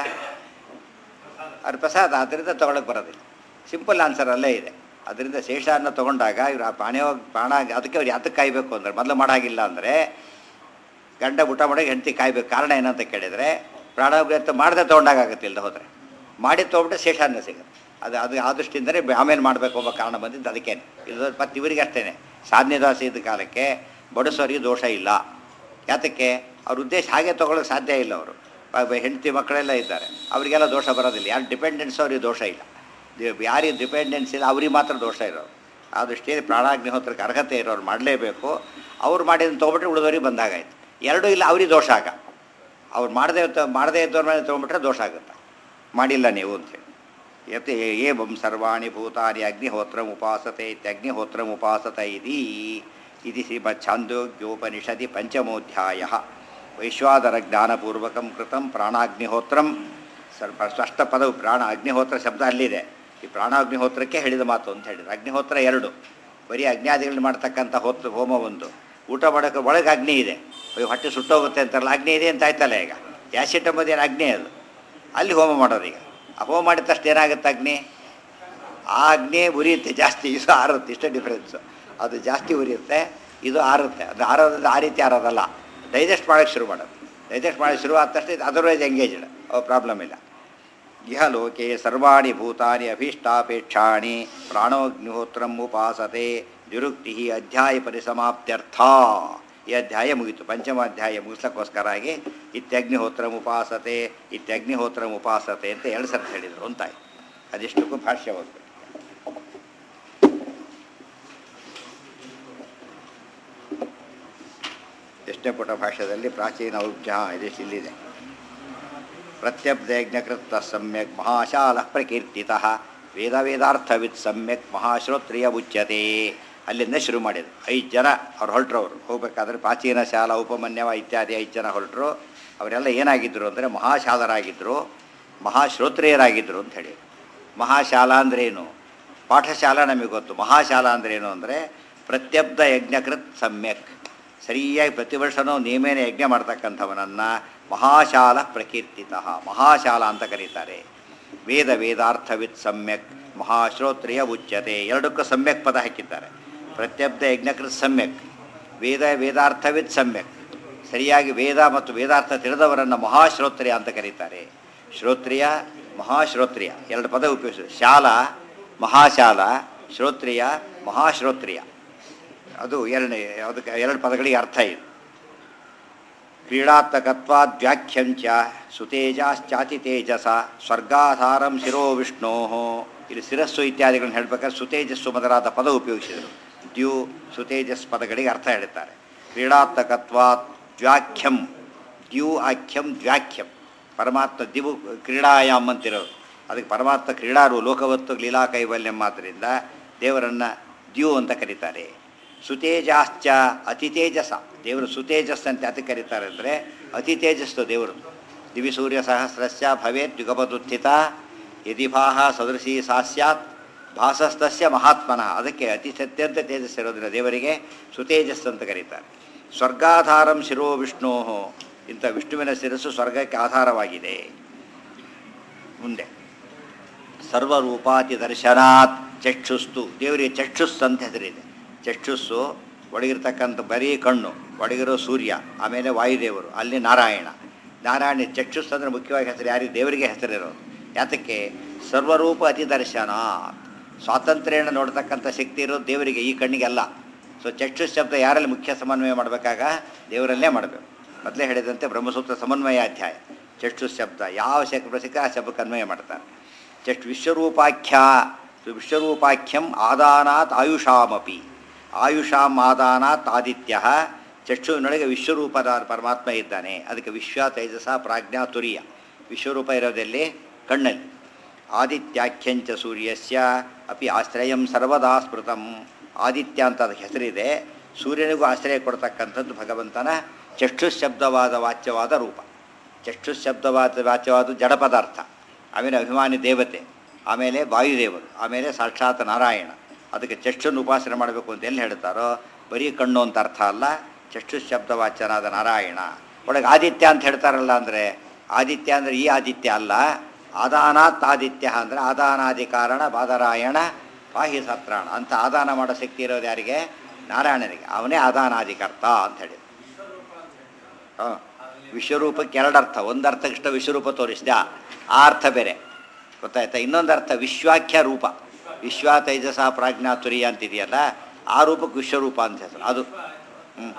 ಅವ್ರ ಪ್ರಸಾದ ಅದರಿಂದ ತೊಗೊಳಕ್ಕೆ ಬರೋದಿಲ್ಲ ಸಿಂಪಲ್ ಆನ್ಸರ್ ಅಲ್ಲೇ ಇದೆ ಅದರಿಂದ ಶೇಷವನ್ನು ತೊಗೊಂಡಾಗ ಇವ್ರು ಆ ಪ್ರಾಣ ಪ್ರಾಣ ಅದಕ್ಕೆ ಅವ್ರು ಯಾತಕ್ಕೆ ಕಾಯಬೇಕು ಅಂದ್ರೆ ಮೊದಲು ಮಾಡಾಗಿಲ್ಲ ಅಂದರೆ ಗಂಡ ಊಟ ಮಾಡೋಕೆ ಹೆಂಡತಿ ಕಾಯ್ಬೇಕು ಕಾರಣ ಏನಂತ ಕೇಳಿದರೆ ಪ್ರಾಣಾಘಾತ ಮಾಡದೆ ತೊಗೊಂಡಾಗತ್ತೆ ಇಲ್ಲದೆ ಹೋದರೆ ಮಾಡಿ ತೊಗೊಂಡ್ರೆ ಶೇಷಾನ್ನ ಸಿಗುತ್ತೆ ಅದು ಅದು ಆ ದೃಷ್ಟಿಯಿಂದಲೇ ಆಮೇಲೆ ಮಾಡಬೇಕು ಅನ್ನೋ ಕಾರಣ ಬಂದಿದ್ದು ಅದಕ್ಕೇನೆ ಇದು ಮತ್ತು ಇವರಿಗೆ ಅಷ್ಟೇ ಸಾಧನೆ ದಾಸ ಇದ್ದ ಕಾಲಕ್ಕೆ ಬಡಿಸೋರಿಗೆ ದೋಷ ಇಲ್ಲ ಯಾತಕ್ಕೆ ಅವ್ರ ಉದ್ದೇಶ ಹಾಗೆ ತೊಗೊಳಕ್ಕೆ ಸಾಧ್ಯ ಇಲ್ಲ ಅವರು ಹೆಂಡತಿ ಮಕ್ಕಳೆಲ್ಲ ಇದ್ದಾರೆ ಅವರಿಗೆಲ್ಲ ದೋಷ ಬರೋದಿಲ್ಲ ಯಾರು ಡಿಪೆಂಡೆನ್ಸ್ ಅವ್ರಿಗೆ ದೋಷ ಇಲ್ಲ ಯಾರಿಗೆ ಡಿಪೆಂಡೆನ್ಸ್ ಇಲ್ಲ ಅವ್ರಿಗೆ ಮಾತ್ರ ದೋಷ ಇರೋರು ಆ ದೃಷ್ಟಿಯಲ್ಲಿ ಪ್ರಾಣಾಗ್ನಿಹೋತ್ರಕ್ಕೆ ಅರ್ಹತೆ ಇರೋರು ಮಾಡಲೇಬೇಕು ಅವ್ರು ಮಾಡಿದ ತೊಗೊಬಿಟ್ರೆ ಉಳಿದವ್ರಿಗೆ ಬಂದಾಗಾಯ್ತು ಎರಡೂ ಇಲ್ಲ ಅವ್ರಿಗೆ ದೋಷ ಆಗ ಅವ್ರು ಮಾಡದೇ ಮಾಡದೇ ಇದ್ದವ್ರ ಮೇಲೆ ತೊಗೊಂಬಿಟ್ರೆ ದೋಷ ಆಗುತ್ತೆ ಮಾಡಿಲ್ಲ ನೀವು ಅಂತೇಳಿ ಯತ್ ಏವಂ ಸರ್ವಾಣಿ ಭೂತಾನಿ ಅಗ್ನಿಹೋತ್ರಂ ಉಪಾಸತೆ ಇತ್ಯಗ್ನಿಹೋತ್ರಂ ಉಪಾಸತ ಇದಿ ಇದು ಶ್ರೀಮಚ್ಛಾಂದೋಗ್ಯೋಪನಿಷದಿ ಪಂಚಮೋಧ್ಯಾಯ ವೈಶ್ವಾದರ ಜ್ಞಾನಪೂರ್ವಕಂ ಕೃತಂ ಪ್ರಾಣಾಗ್ನಿಹೋತ್ರಂ ಸ್ವಲ್ಪ ಸ್ಪಷ್ಟ ಪದವು ಪ್ರಾಣ ಅಗ್ನಿಹೋತ್ರ ಶಬ್ದ ಅಲ್ಲಿದೆ ಈ ಪ್ರಾಣಾಗ್ನಿಹೋತ್ರಕ್ಕೆ ಹೇಳಿದ ಮಾತು ಅಂತ ಹೇಳಿದ್ರು ಅಗ್ನಿಹೋತ್ರ ಎರಡು ಬರೀ ಅಗ್ನಿಯಾದಿಗಳನ್ನ ಮಾಡ್ತಕ್ಕಂಥ ಹೋತ್ರ ಹೋಮ ಒಂದು ಊಟ ಮಾಡೋಕ್ಕೆ ಒಳಗೆ ಅಗ್ನಿ ಇದೆ ಅಯ್ಯೋ ಹೊಟ್ಟೆ ಸುಟ್ಟೋಗುತ್ತೆ ಅಂತಾರಲ್ಲ ಅಗ್ನಿ ಇದೆ ಅಂತ ಆಯ್ತಲ್ಲ ಈಗ ಯಾಸಿಟ್ ಎಂಬುದು ಏನು ಅಗ್ನಿ ಅದು ಅಲ್ಲಿ ಹೋಮ ಮಾಡೋದು ಈಗ ಆ ಹೋಮ ಮಾಡಿದ ತಕ್ಷಣ ಏನಾಗುತ್ತೆ ಅಗ್ನಿ ಆ ಅಗ್ನಿ ಉರಿಯುತ್ತೆ ಜಾಸ್ತಿ ಇದು ಆರುತ್ತೆ ಇಷ್ಟೇ ಡಿಫ್ರೆನ್ಸು ಅದು ಜಾಸ್ತಿ ಉರಿಯುತ್ತೆ ಇದು ಆರುತ್ತೆ ಅದು ಆರೋದ್ರಿಂದ ಆ ರೀತಿ ಆರೋದಲ್ಲ ಡೈಜೆಸ್ಟ್ ಮಾಡೋಕ್ಕೆ ಶುರು ಮಾಡೋದು ಡೈಜೆಸ್ಟ್ ಮಾಡೋಕ್ಕೆ ಶುರು ಆದ ತಕ್ಷಣ ಇದು ಅದರ್ವೈಸ್ ಎಂಗೇಜ್ಡ್ ಅವು ಪ್ರಾಬ್ಲಮ್ ಇಲ್ಲ ಇಹ ಲೋಕೆ ಸರ್ವಾಣಿ ಭೂತಾನಿ ಅಭೀಷ್ಟಾಪೇಕ್ಷಾಣಿ ಪ್ರಾಣೋಗ್ನಿಹೋತ್ರಂ ಉಪಾಸತೆ ನಿರುಕ್ತಿ ಅಧ್ಯಾಯ ಪರಿಸಮಾಪ್ತ್ಯರ್ಥ ಈ ಅಧ್ಯಾಯ ಮುಗಿತು ಪಂಚಮ ಅಧ್ಯಾಯ ಮುಗಿಸ್ಲಕ್ಕೋಸ್ಕರಾಗಿ ಇತ್ಯಗ್ನಿಹೋತ್ರಂ ಉಪಾಸತೆ ಇತ್ಯಗ್ನಿಹೋತ್ರಂ ಉಪಾಸತೆ ಅಂತ ಎರಡು ಸರ್ತಿ ಹೇಳಿದರು ಅಂತಾಯ್ತು ಅದಿಷ್ಟಕ್ಕೂ ಭಾಷ್ಯ ಹೋಗ್ಬೇಕು ಎಷ್ಟನೇ ಪುಟ ಭಾಷ್ಯದಲ್ಲಿ ಪ್ರಾಚೀನ ಔಜ್ಞ ಇದಿಷ್ಟು ಇಲ್ಲಿದೆ ಪ್ರತ್ಯಬ್ಧಯಜ್ಞಕೃತ ಸಮ್ಯಕ್ ಮಹಾಶಾಲ ಪ್ರಕೀರ್ತಿತ ವೇದ ವೇದಾರ್ಥವಿತ್ ಸಮ್ಯಕ್ ಮಹಾಶ್ರೋತ್ರಿಯ ಉಚ್ಯತೆ ಅಲ್ಲಿಂದ ಶುರು ಮಾಡಿದ್ರು ಐದು ಜನ ಅವ್ರು ಹೊರಟ್ರು ಅವರು ಹೋಗ್ಬೇಕಾದ್ರೆ ಪ್ರಾಚೀನ ಶಾಲಾ ಉಪಮನ್ಯವ ಇತ್ಯಾದಿ ಐದು ಜನ ಹೊರಟರು ಅವರೆಲ್ಲ ಏನಾಗಿದ್ದರು ಅಂದರೆ ಮಹಾಶಾಲರಾಗಿದ್ದರು ಮಹಾಶ್ರೋತ್ರಿಯರಾಗಿದ್ದರು ಅಂತ ಹೇಳಿ ಮಹಾಶಾಲಾ ಅಂದ್ರೇನು ಪಾಠಶಾಲಾ ನಮಗೆ ಗೊತ್ತು ಮಹಾಶಾಲಾ ಅಂದ್ರೇನು ಅಂದರೆ ಪ್ರತ್ಯಬ್ಧ ಯಜ್ಞಕೃತ್ ಸಮ್ಯಕ್ ಸರಿಯಾಗಿ ಪ್ರತಿ ವರ್ಷವೂ ನೇಮೇನೆ ಯಜ್ಞ ಮಾಡ್ತಕ್ಕಂಥವನನ್ನು ಮಹಾಶಾಲ ಪ್ರಕೀರ್ತಿತ ಮಹಾಶಾಲ ಅಂತ ಕರೀತಾರೆ ವೇದ ವೇದಾರ್ಥವಿತ್ ಸಮ್ಯಕ್ ಮಹಾಶ್ರೋತ್ರಿಯ ಉಚ್ಯತೆ ಎರಡಕ್ಕೂ ಸಮ್ಯಕ್ ಪದ ಹಾಕಿದ್ದಾರೆ ಪ್ರತ್ಯಬ್ಧ ಯಜ್ಞಕೃತ್ ಸಮ್ಯಕ್ ವೇದ ವೇದಾರ್ಥವಿತ್ ಸಮ್ಯಕ್ ಸರಿಯಾಗಿ ವೇದ ಮತ್ತು ವೇದಾರ್ಥ ತಿಳಿದವರನ್ನು ಮಹಾಶ್ರೋತ್ರಿಯ ಅಂತ ಕರೀತಾರೆ ಶ್ರೋತ್ರಿಯ ಮಹಾಶ್ರೋತ್ರಿಯ ಎರಡು ಪದ ಉಪಯೋಗಿಸಿದ್ರು ಶಾಲಾ ಮಹಾಶಾಲ ಶ್ರೋತ್ರಿಯ ಮಹಾಶ್ರೋತ್ರಿಯ ಅದು ಎರಡನೇ ಅದಕ್ಕೆ ಎರಡು ಪದಗಳಿಗೆ ಅರ್ಥ ಇದೆ ಕ್ರೀಡಾತ್ಮಕತ್ವಾದ್ವ್ಯಾಖ್ಯಂಚ ಸುತೇಜಾಶ್ಚಾತಿ ತೇಜಸ ಸ್ವರ್ಗಾಧಾರಂ ಶಿರೋ ವಿಷ್ಣೋ ಇಲ್ಲಿ ಶಿರಸ್ಸು ಇತ್ಯಾದಿಗಳನ್ನ ಹೇಳ್ಬೇಕಾದ್ರೆ ಸುತೇಜಸ್ಸು ಮೊದಲಾದ ಪದ ಉಪಯೋಗಿಸಿದರು ದ್ಯು ಸುತೇಜಸ್ ಪದಗಳಿಗೆ ಅರ್ಥ ಹೇಳ್ತಾರೆ ಕ್ರೀಡಾತ್ಮಕತ್ವಾತ್ ದ್ವಾಖ್ಯಂ ದ್ಯು ಆಖ್ಯಂ ದ್ವಾಖ್ಯಂ ಪರಮಾತ್ಮ ದಿವು ಕ್ರೀಡಾಯಾಮ್ ಅಂತಿರೋದು ಅದಕ್ಕೆ ಪರಮಾತ್ಮ ಕ್ರೀಡಾರು ಲೋಕವತ್ತು ಲೀಲಾ ಕೈವಲ್ಯಂ ಆದ್ದರಿಂದ ದೇವರನ್ನು ದ್ಯು ಅಂತ ಕರೀತಾರೆ ಸುತೇಜಾಶ್ಚ ಅತಿ ತೇಜಸ ದೇವರು ಸುತೇಜಸ್ ಅಂತ ಅದಕ್ಕೆ ಕರೀತಾರೆ ಅಂದರೆ ಅತಿ ತೇಜಸ್ಸು ದೇವರು ದಿವಿ ಸೂರ್ಯ ಸಹಸ್ರಸ್ಯ ಭವೇತ್ ಯುಗಪದುತ್ಥಿತ ಯದಿ ಭಾಹ ಸದೃಶಿ ಸಾ ಸ್ಯಾತ್ ಭಾಸಸ್ತಸ್ಯ ಮಹಾತ್ಮನಃ ಅದಕ್ಕೆ ಅತಿ ಸತ್ಯಂತ ತೇಜಸ್ಸಿರೋದ್ರಿಂದ ದೇವರಿಗೆ ಸುತೇಜಸ್ ಅಂತ ಕರೀತಾರೆ ಸ್ವರ್ಗಾಧಾರಂ ಶಿರೋ ವಿಷ್ಣೋ ಇಂಥ ವಿಷ್ಣುವಿನ ಶಿರಸ್ಸು ಸ್ವರ್ಗಕ್ಕೆ ಆಧಾರವಾಗಿದೆ ಮುಂದೆ ಸರ್ವರೂಪಾತಿ ದರ್ಶನಾತ್ ಚಕ್ಷುಸ್ತು ದೇವರಿಗೆ ಚಕ್ಷುಸ್ ಅಂತ ಹೆಸರಿದೆ ಚಕ್ಷುಸ್ಸು ಒಳಗಿರ್ತಕ್ಕಂಥ ಬರೀ ಕಣ್ಣು ಒಳಗಿರೋ ಸೂರ್ಯ ಆಮೇಲೆ ವಾಯುದೇವರು ಅಲ್ಲಿ ನಾರಾಯಣ ನಾರಾಯಣ ಚಕ್ಷುಸ್ ಅಂದರೆ ಮುಖ್ಯವಾಗಿ ಹೆಸರು ಯಾರಿಗೆ ದೇವರಿಗೆ ಹೆಸರಿರೋದು ಯಾತಕ್ಕೆ ಸರ್ವರೂಪ ಅತಿ ದರ್ಶನ ಸ್ವಾತಂತ್ರ್ಯನ ನೋಡ್ತಕ್ಕಂಥ ಶಕ್ತಿ ಇರೋದು ದೇವರಿಗೆ ಈ ಕಣ್ಣಿಗೆಲ್ಲ ಸೊ ಚಕ್ಷುಸ್ ಶಬ್ದ ಯಾರಲ್ಲಿ ಮುಖ್ಯ ಸಮನ್ವಯ ಮಾಡಬೇಕಾಗ ದೇವರಲ್ಲೇ ಮಾಡಬೇಕು ಮೊದಲೇ ಹೇಳಿದಂತೆ ಬ್ರಹ್ಮಸೂತ್ರ ಸಮನ್ವಯ ಅಧ್ಯಾಯ ಚಕ್ಷುಸ್ ಶಬ್ದ ಯಾವ ಶಬ್ದ ಸಿಕ್ಕ ಆ ಶಬ್ದಕ್ಕೆ ಅನ್ವಯ ಮಾಡ್ತಾರೆ ಚಕ್ಷು ವಿಶ್ವರೂಪಾಖ್ಯ ವಿಶ್ವರೂಪಾಖ್ಯಂ ಆದಾನಾತ್ ಆಯುಷಾಮಪಿ ಆಯುಷಾಂ ಆದಾನಾತ್ ಆದಿತ್ಯ ಚಕ್ಷುವಿನೊಳಗೆ ವಿಶ್ವರೂಪದ ಪರಮಾತ್ಮ ಇದ್ದಾನೆ ಅದಕ್ಕೆ ವಿಶ್ವ ತೇಜಸ ಪ್ರಾಜ್ಞಾ ತುರಿಯ ವಿಶ್ವರೂಪ ಇರೋದಲ್ಲಿ ಕಣ್ಣಲ್ಲಿ ಆದಿತ್ಯಾಖ್ಯಂಚ ಸೂರ್ಯಸ್ಯ ಅಪಿ ಆಶ್ರಯಂ ಸರ್ವದಾ ಸ್ಮೃತಂ ಆದಿತ್ಯ ಅಂತ ಅದಕ್ಕೆ ಹೆಸರಿದೆ ಸೂರ್ಯನಿಗೂ ಆಶ್ರಯ ಕೊಡ್ತಕ್ಕಂಥದ್ದು ಭಗವಂತನ ಚಕ್ಷುಶಬ್ದವಾದ ವಾಚ್ಯವಾದ ರೂಪ ಚಕ್ಷುಶಬ್ದವಾದ ವಾಚ್ಯವಾದ ಜಡ ಪದಾರ್ಥ ಆಮೇಲೆ ಅಭಿಮಾನಿ ದೇವತೆ ಆಮೇಲೆ ವಾಯುದೇವರು ಆಮೇಲೆ ಸಾಕ್ಷಾತ್ ನಾರಾಯಣ ಅದಕ್ಕೆ ಚಕ್ಷುನ್ನು ಉಪಾಸನೆ ಮಾಡಬೇಕು ಅಂತ ಎಲ್ಲಿ ಹೇಳ್ತಾರೋ ಬರೀ ಕಣ್ಣು ಅಂತ ಅರ್ಥ ಅಲ್ಲ ಚಕ್ಷು ಶಬ್ದವಾಚ್ಯನಾದ ನಾರಾಯಣ ಒಳಗೆ ಆದಿತ್ಯ ಅಂತ ಹೇಳ್ತಾರಲ್ಲ ಅಂದರೆ ಆದಿತ್ಯ ಅಂದರೆ ಈ ಆದಿತ್ಯ ಅಲ್ಲ ಆದಾನಾತ್ ಆದಿತ್ಯ ಅಂದರೆ ಆದಾನಾದಿ ಕಾರಣ ಬಾದರಾಯಣ ಪಾಹಿ ಸತ್ರಾಣ ಅಂತ ಆದಾನ ಮಾಡೋ ಶಕ್ತಿ ಇರೋದು ಯಾರಿಗೆ ನಾರಾಯಣನಿಗೆ ಅವನೇ ಆದಾನಾದಿಕರ್ತ ಅಂತ ಹೇಳಿ ಹಾಂ ವಿಶ್ವರೂಪಕ್ಕೆ ಎರಡು ಅರ್ಥ ಒಂದು ಅರ್ಥಕ್ಕಿಷ್ಟ ವಿಶ್ವರೂಪ ತೋರಿಸಿದ ಆ ಅರ್ಥ ಬೇರೆ ಗೊತ್ತಾಯ್ತಾ ಇನ್ನೊಂದು ಅರ್ಥ ವಿಶ್ವಾಖ್ಯ ರೂಪ ವಿಶ್ವ ತೈಜಸ ಪ್ರಾಜ್ಞಾ ತುರಿಯ ಅಂತಿದೆಯಲ್ಲ ಆ ರೂಪಕ್ಕೆ ವಿಶ್ವರೂಪ ಅಂತ ಹೆಸರು ಅದು ಹ್ಞೂ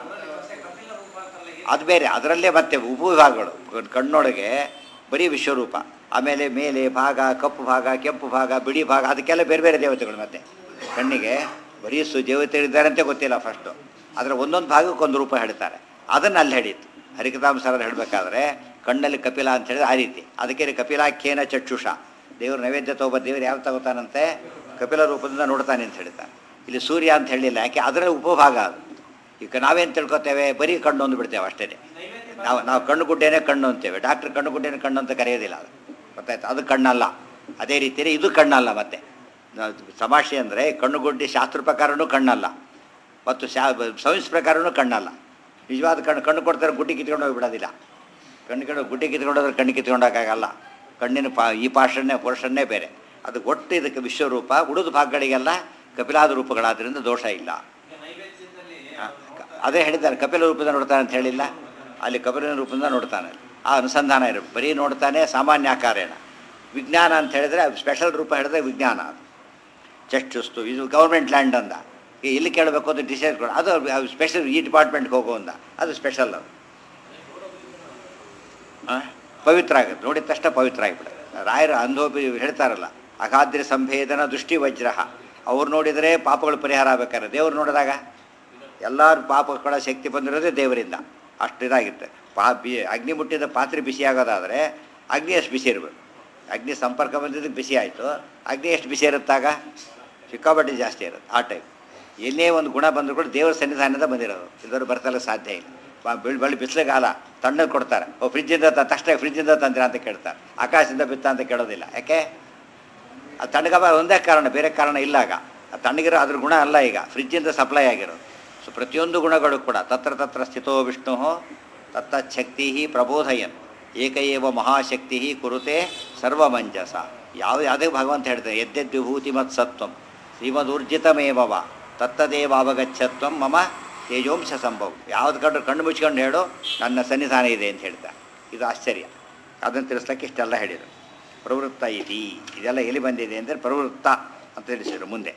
ಅದು ಬೇರೆ ಅದರಲ್ಲೇ ಮತ್ತೆ ಉಪವಿಭಾಗಗಳು ಕಣ್ಣೊಳಗೆ ಬರೀ ವಿಶ್ವರೂಪ ಆಮೇಲೆ ಮೇಲೆ ಭಾಗ ಕಪ್ಪು ಭಾಗ ಕೆಂಪು ಭಾಗ ಬಿಳಿ ಭಾಗ ಅದಕ್ಕೆಲ್ಲ ಬೇರೆ ಬೇರೆ ದೇವತೆಗಳು ಮತ್ತೆ ಕಣ್ಣಿಗೆ ಬರೀ ಸು ದೇವತೆಗಳಿದ್ದಾರೆ ಅಂತ ಗೊತ್ತಿಲ್ಲ ಫಸ್ಟು ಅದರ ಒಂದೊಂದು ಭಾಗಕ್ಕೆ ಒಂದು ರೂಪ ಹೇಳ್ತಾರೆ ಅದನ್ನು ಅಲ್ಲಿ ಹೇಳಿತ್ತು ಹರಿಕತಾಮ್ ಸರ್ ಹೇಳಬೇಕಾದ್ರೆ ಕಣ್ಣಲ್ಲಿ ಕಪಿಲ ಅಂತ ಹೇಳಿದ್ರೆ ಆ ರೀತಿ ಅದಕ್ಕೆ ಕಪಿಲಾಖ್ಯೇನ ಚಕ್ಷುಷ ದೇವರು ನೈವೇದ್ಯ ತಗೋಬ ದೇವರು ಯಾವ ತಗೋತಾನಂತೆ ಕಪಿಲ ರೂಪದಿಂದ ನೋಡ್ತಾನೆ ಅಂತ ಹೇಳ್ತಾರೆ ಇಲ್ಲಿ ಸೂರ್ಯ ಅಂತ ಹೇಳಿಲ್ಲ ಯಾಕೆ ಅದರ ಉಪಭಾಗ ಅದು ಈಗ ನಾವೇನು ತಿಳ್ಕೊತೇವೆ ಬರೀ ಕಣ್ಣು ಒಂದು ಬಿಡ್ತೇವೆ ಅಷ್ಟೇ ನಾವು ನಾವು ಕಣ್ಣು ಗುಡ್ಡೇನೆ ಕಣ್ಣು ಅಂತೇವೆ ಡಾಕ್ಟ್ರ್ ಕಣ್ಣು ಗುಡ್ಡೇನೆ ಕಣ್ಣು ಅಂತ ಕರೆಯೋದಿಲ್ಲ ಅದು ಗೊತ್ತಾಯ್ತು ಅದು ಕಣ್ಣಲ್ಲ ಅದೇ ರೀತಿಯೇ ಇದು ಕಣ್ಣಲ್ಲ ಮತ್ತೆ ನಾವು ತಮಾಷೆ ಅಂದರೆ ಕಣ್ಣುಗುಡ್ಡಿ ಶಾಸ್ತ್ರ ಪ್ರಕಾರನೂ ಕಣ್ಣಲ್ಲ ಮತ್ತು ಶಾ ಸೈನ್ಸ್ ಪ್ರಕಾರನೂ ಕಣ್ಣಲ್ಲ ನಿಜವಾದ ಕಣ್ಣು ಕಣ್ಣು ಕೊಡ್ತಾರೆ ಗುಡ್ಡಿ ಕಿತ್ಕೊಂಡು ಹೋಗಿ ಬಿಡೋದಿಲ್ಲ ಕಣ್ಣು ಕಣ್ಣು ಗುಡ್ಡಿ ಕಿತ್ಕೊಂಡೋದ್ರೆ ಕಣ್ಣು ಕಿತ್ಕೊಂಡೋಕ್ಕಾಗಲ್ಲ ಕಣ್ಣಿನ ಪಾ ಈ ಪಾರ್ಷನ್ನೇ ಪೋರ್ಷನ್ನೇ ಬೇರೆ ಅದು ಒಟ್ಟು ಇದಕ್ಕೆ ವಿಶ್ವರೂಪ ಉಳಿದ ಭಾಗಗಳಿಗೆಲ್ಲ ಕಪಿಲಾದ ರೂಪಗಳಾದ್ರಿಂದ ದೋಷ ಇಲ್ಲ ಆ, ಕ- ಅದೇ ಹೇಳಿದ್ದಾರೆ ಕಪಿಲ ರೂಪದಿಂದ ನೋಡ್ತಾನೆ ಅಂತ ಹೇಳಿಲ್ಲ ಅಲ್ಲಿ ಕಪಿಲ ರೂಪದಿಂದ ನೋಡ್ತಾನೆ ಆ ಅನುಸಂಧಾನ ಇರಬೇಕು ಬರೀ ನೋಡ್ತಾನೆ ಸಾಮಾನ್ಯ ಆಕಾರೇಣ ವಿಜ್ಞಾನ ಅಂತ ಹೇಳಿದ್ರೆ ಸ್ಪೆಷಲ್ ರೂಪ ಹೇಳಿದ್ರೆ ವಿಜ್ಞಾನ ಅದು ಚಷ್ಟುಸ್ತು ಇದು ಗೌರ್ಮೆಂಟ್ ಲ್ಯಾಂಡ್ ಅಂದ ಈ ಎಲ್ಲಿ ಕೇಳಬೇಕು ಅಂತ ಡಿಸೈಡ್ ಕೊಡ ಅದು ಸ್ಪೆಷಲ್ ಈ ಡಿಪಾರ್ಟ್ಮೆಂಟ್ಗೆ ಹೋಗೋ ಅಂದ ಅದು ಸ್ಪೆಷಲ್ ಅದು ಆ? ಪವಿತ್ರ ಆಗುತ್ತೆ ನೋಡಿದ ತಕ್ಷಣ ಪವಿತ್ರ ಆಗಿಬಿಡುತ್ತೆ ರಾಯರ ಅಂಧೋಪಿ ಹೇಳ್ತಾರಲ್ಲ ಅಗಾದ್ರಿ ಸಂಭೇದನ ದೃಷ್ಟಿ ವಜ್ರ ಅವ್ರು ನೋಡಿದರೆ ಪಾಪಗಳು ಪರಿಹಾರ ಆಗ್ಬೇಕಾದ್ರೆ ದೇವ್ರು ನೋಡಿದಾಗ ಎಲ್ಲರ ಪಾಪಗಳ ಶಕ್ತಿ ಬಂದಿರೋದೇ ದೇವರಿಂದ ಅಷ್ಟು ಇದಾಗಿರುತ್ತೆ ಪಾ ಬಿ ಅಗ್ನಿ ಮುಟ್ಟಿದ ಪಾತ್ರೆ ಬಿಸಿ ಆಗೋದಾದರೆ ಅಗ್ನಿ ಎಷ್ಟು ಬಿಸಿ ಇರಬೇಕು ಅಗ್ನಿ ಸಂಪರ್ಕ ಬಂದಿದ್ದಕ್ಕೆ ಬಿಸಿ ಆಯಿತು ಅಗ್ನಿ ಎಷ್ಟು ಬಿಸಿ ಇರುತ್ತಾಗ ಸಿಕ್ಕಾಪಟ್ಟೆ ಜಾಸ್ತಿ ಇರುತ್ತೆ ಆ ಟೈಪ್ ಏನೇ ಒಂದು ಗುಣ ಬಂದರೂ ಕೂಡ ದೇವರ ಸನ್ನಿಧಾನದ ಬಂದಿರೋದು ಇಲ್ಲರೂ ಬರ್ತಲ್ಲ ಸಾಧ್ಯ ಇಲ್ಲ ಬ- ಬೆಳ್ ಬೆಳ್ಳಿ ಬಿಸಿಲುಗಾಲ ತಣ್ಣಗೆ ಕೊಡ್ತಾರೆ ಓ ಫ್ರಿಜ್ಜಿಂದ ತ ತಕ್ಷಣ ಫ್ರಿಜ್ಜಿಂದ ತಂದಿರ ಅಂತ ಕೇಳ್ತಾರೆ ಆಕಾಶದಿಂದ ಬಿತ್ತ ಅಂತ ಕೇಳೋದಿಲ್ಲ ಯಾಕೆ ಆ ತಣ್ಣಗಬ ಒಂದೇ ಕಾರಣ ಬೇರೆ ಕಾರಣ ಇಲ್ಲ ಆಗ ಆ ತಣ್ಣಗಿರೋ ಅದ್ರ ಗುಣ ಅಲ್ಲ ಈಗ ಫ್ರಿಜ್ಜಿಂದ ಸಪ್ಲೈ ಆಗಿರೋದು ಸೊ ಪ್ರತಿಯೊಂದು ಗುಣಗಳು ಕೂಡ ತತ್ರ ತತ್ರ ಸ್ಥಿತೋ ವಿಷ್ಣು ತತ್ತಚ್ಛಕ್ತಿ ಪ್ರಬೋಧಯನ್ ಏಕಏವ ಮಹಾಶಕ್ತಿ ಕುರುತೆ ಸರ್ವಮಂಜಸ ಯಾವ ಯಾವುದೇ ಭಗವಂತ ಹೇಳ್ತಾರೆ ಯದ್ಯದ್ ವಿಭೂತಿ ಮತ್ ಸತ್ವಂ ಶ್ರೀಮದೂರ್ಜಿತಮೇವವ ತತ್ತದೇವ ಅವಗಚ್ಚತ್ವಂ ಮಮ ತೇಜೋಂಶ ಸಂಭವ ಯಾವ್ದು ಕಂಡು ಕಣ್ಣು ಮುಚ್ಕೊಂಡು ಹೇಳು ನನ್ನ ಸನ್ನಿಧಾನ ಇದೆ ಅಂತ ಹೇಳ್ತಾರೆ ಇದು ಆಶ್ಚರ್ಯ ಅದನ್ನು ತಿಳಿಸ್ಲಿಕ್ಕೆ ಇಷ್ಟೆಲ್ಲ ಹೇಳಿದರು ಪ್ರವೃತ್ತ ಇತಿ ಇದೆಲ್ಲ ಎಲ್ಲಿ ಬಂದಿದೆ ಅಂದರೆ ಪ್ರವೃತ್ತ ಅಂತ ತಿಳಿಸಿದರು ಮುಂದೆ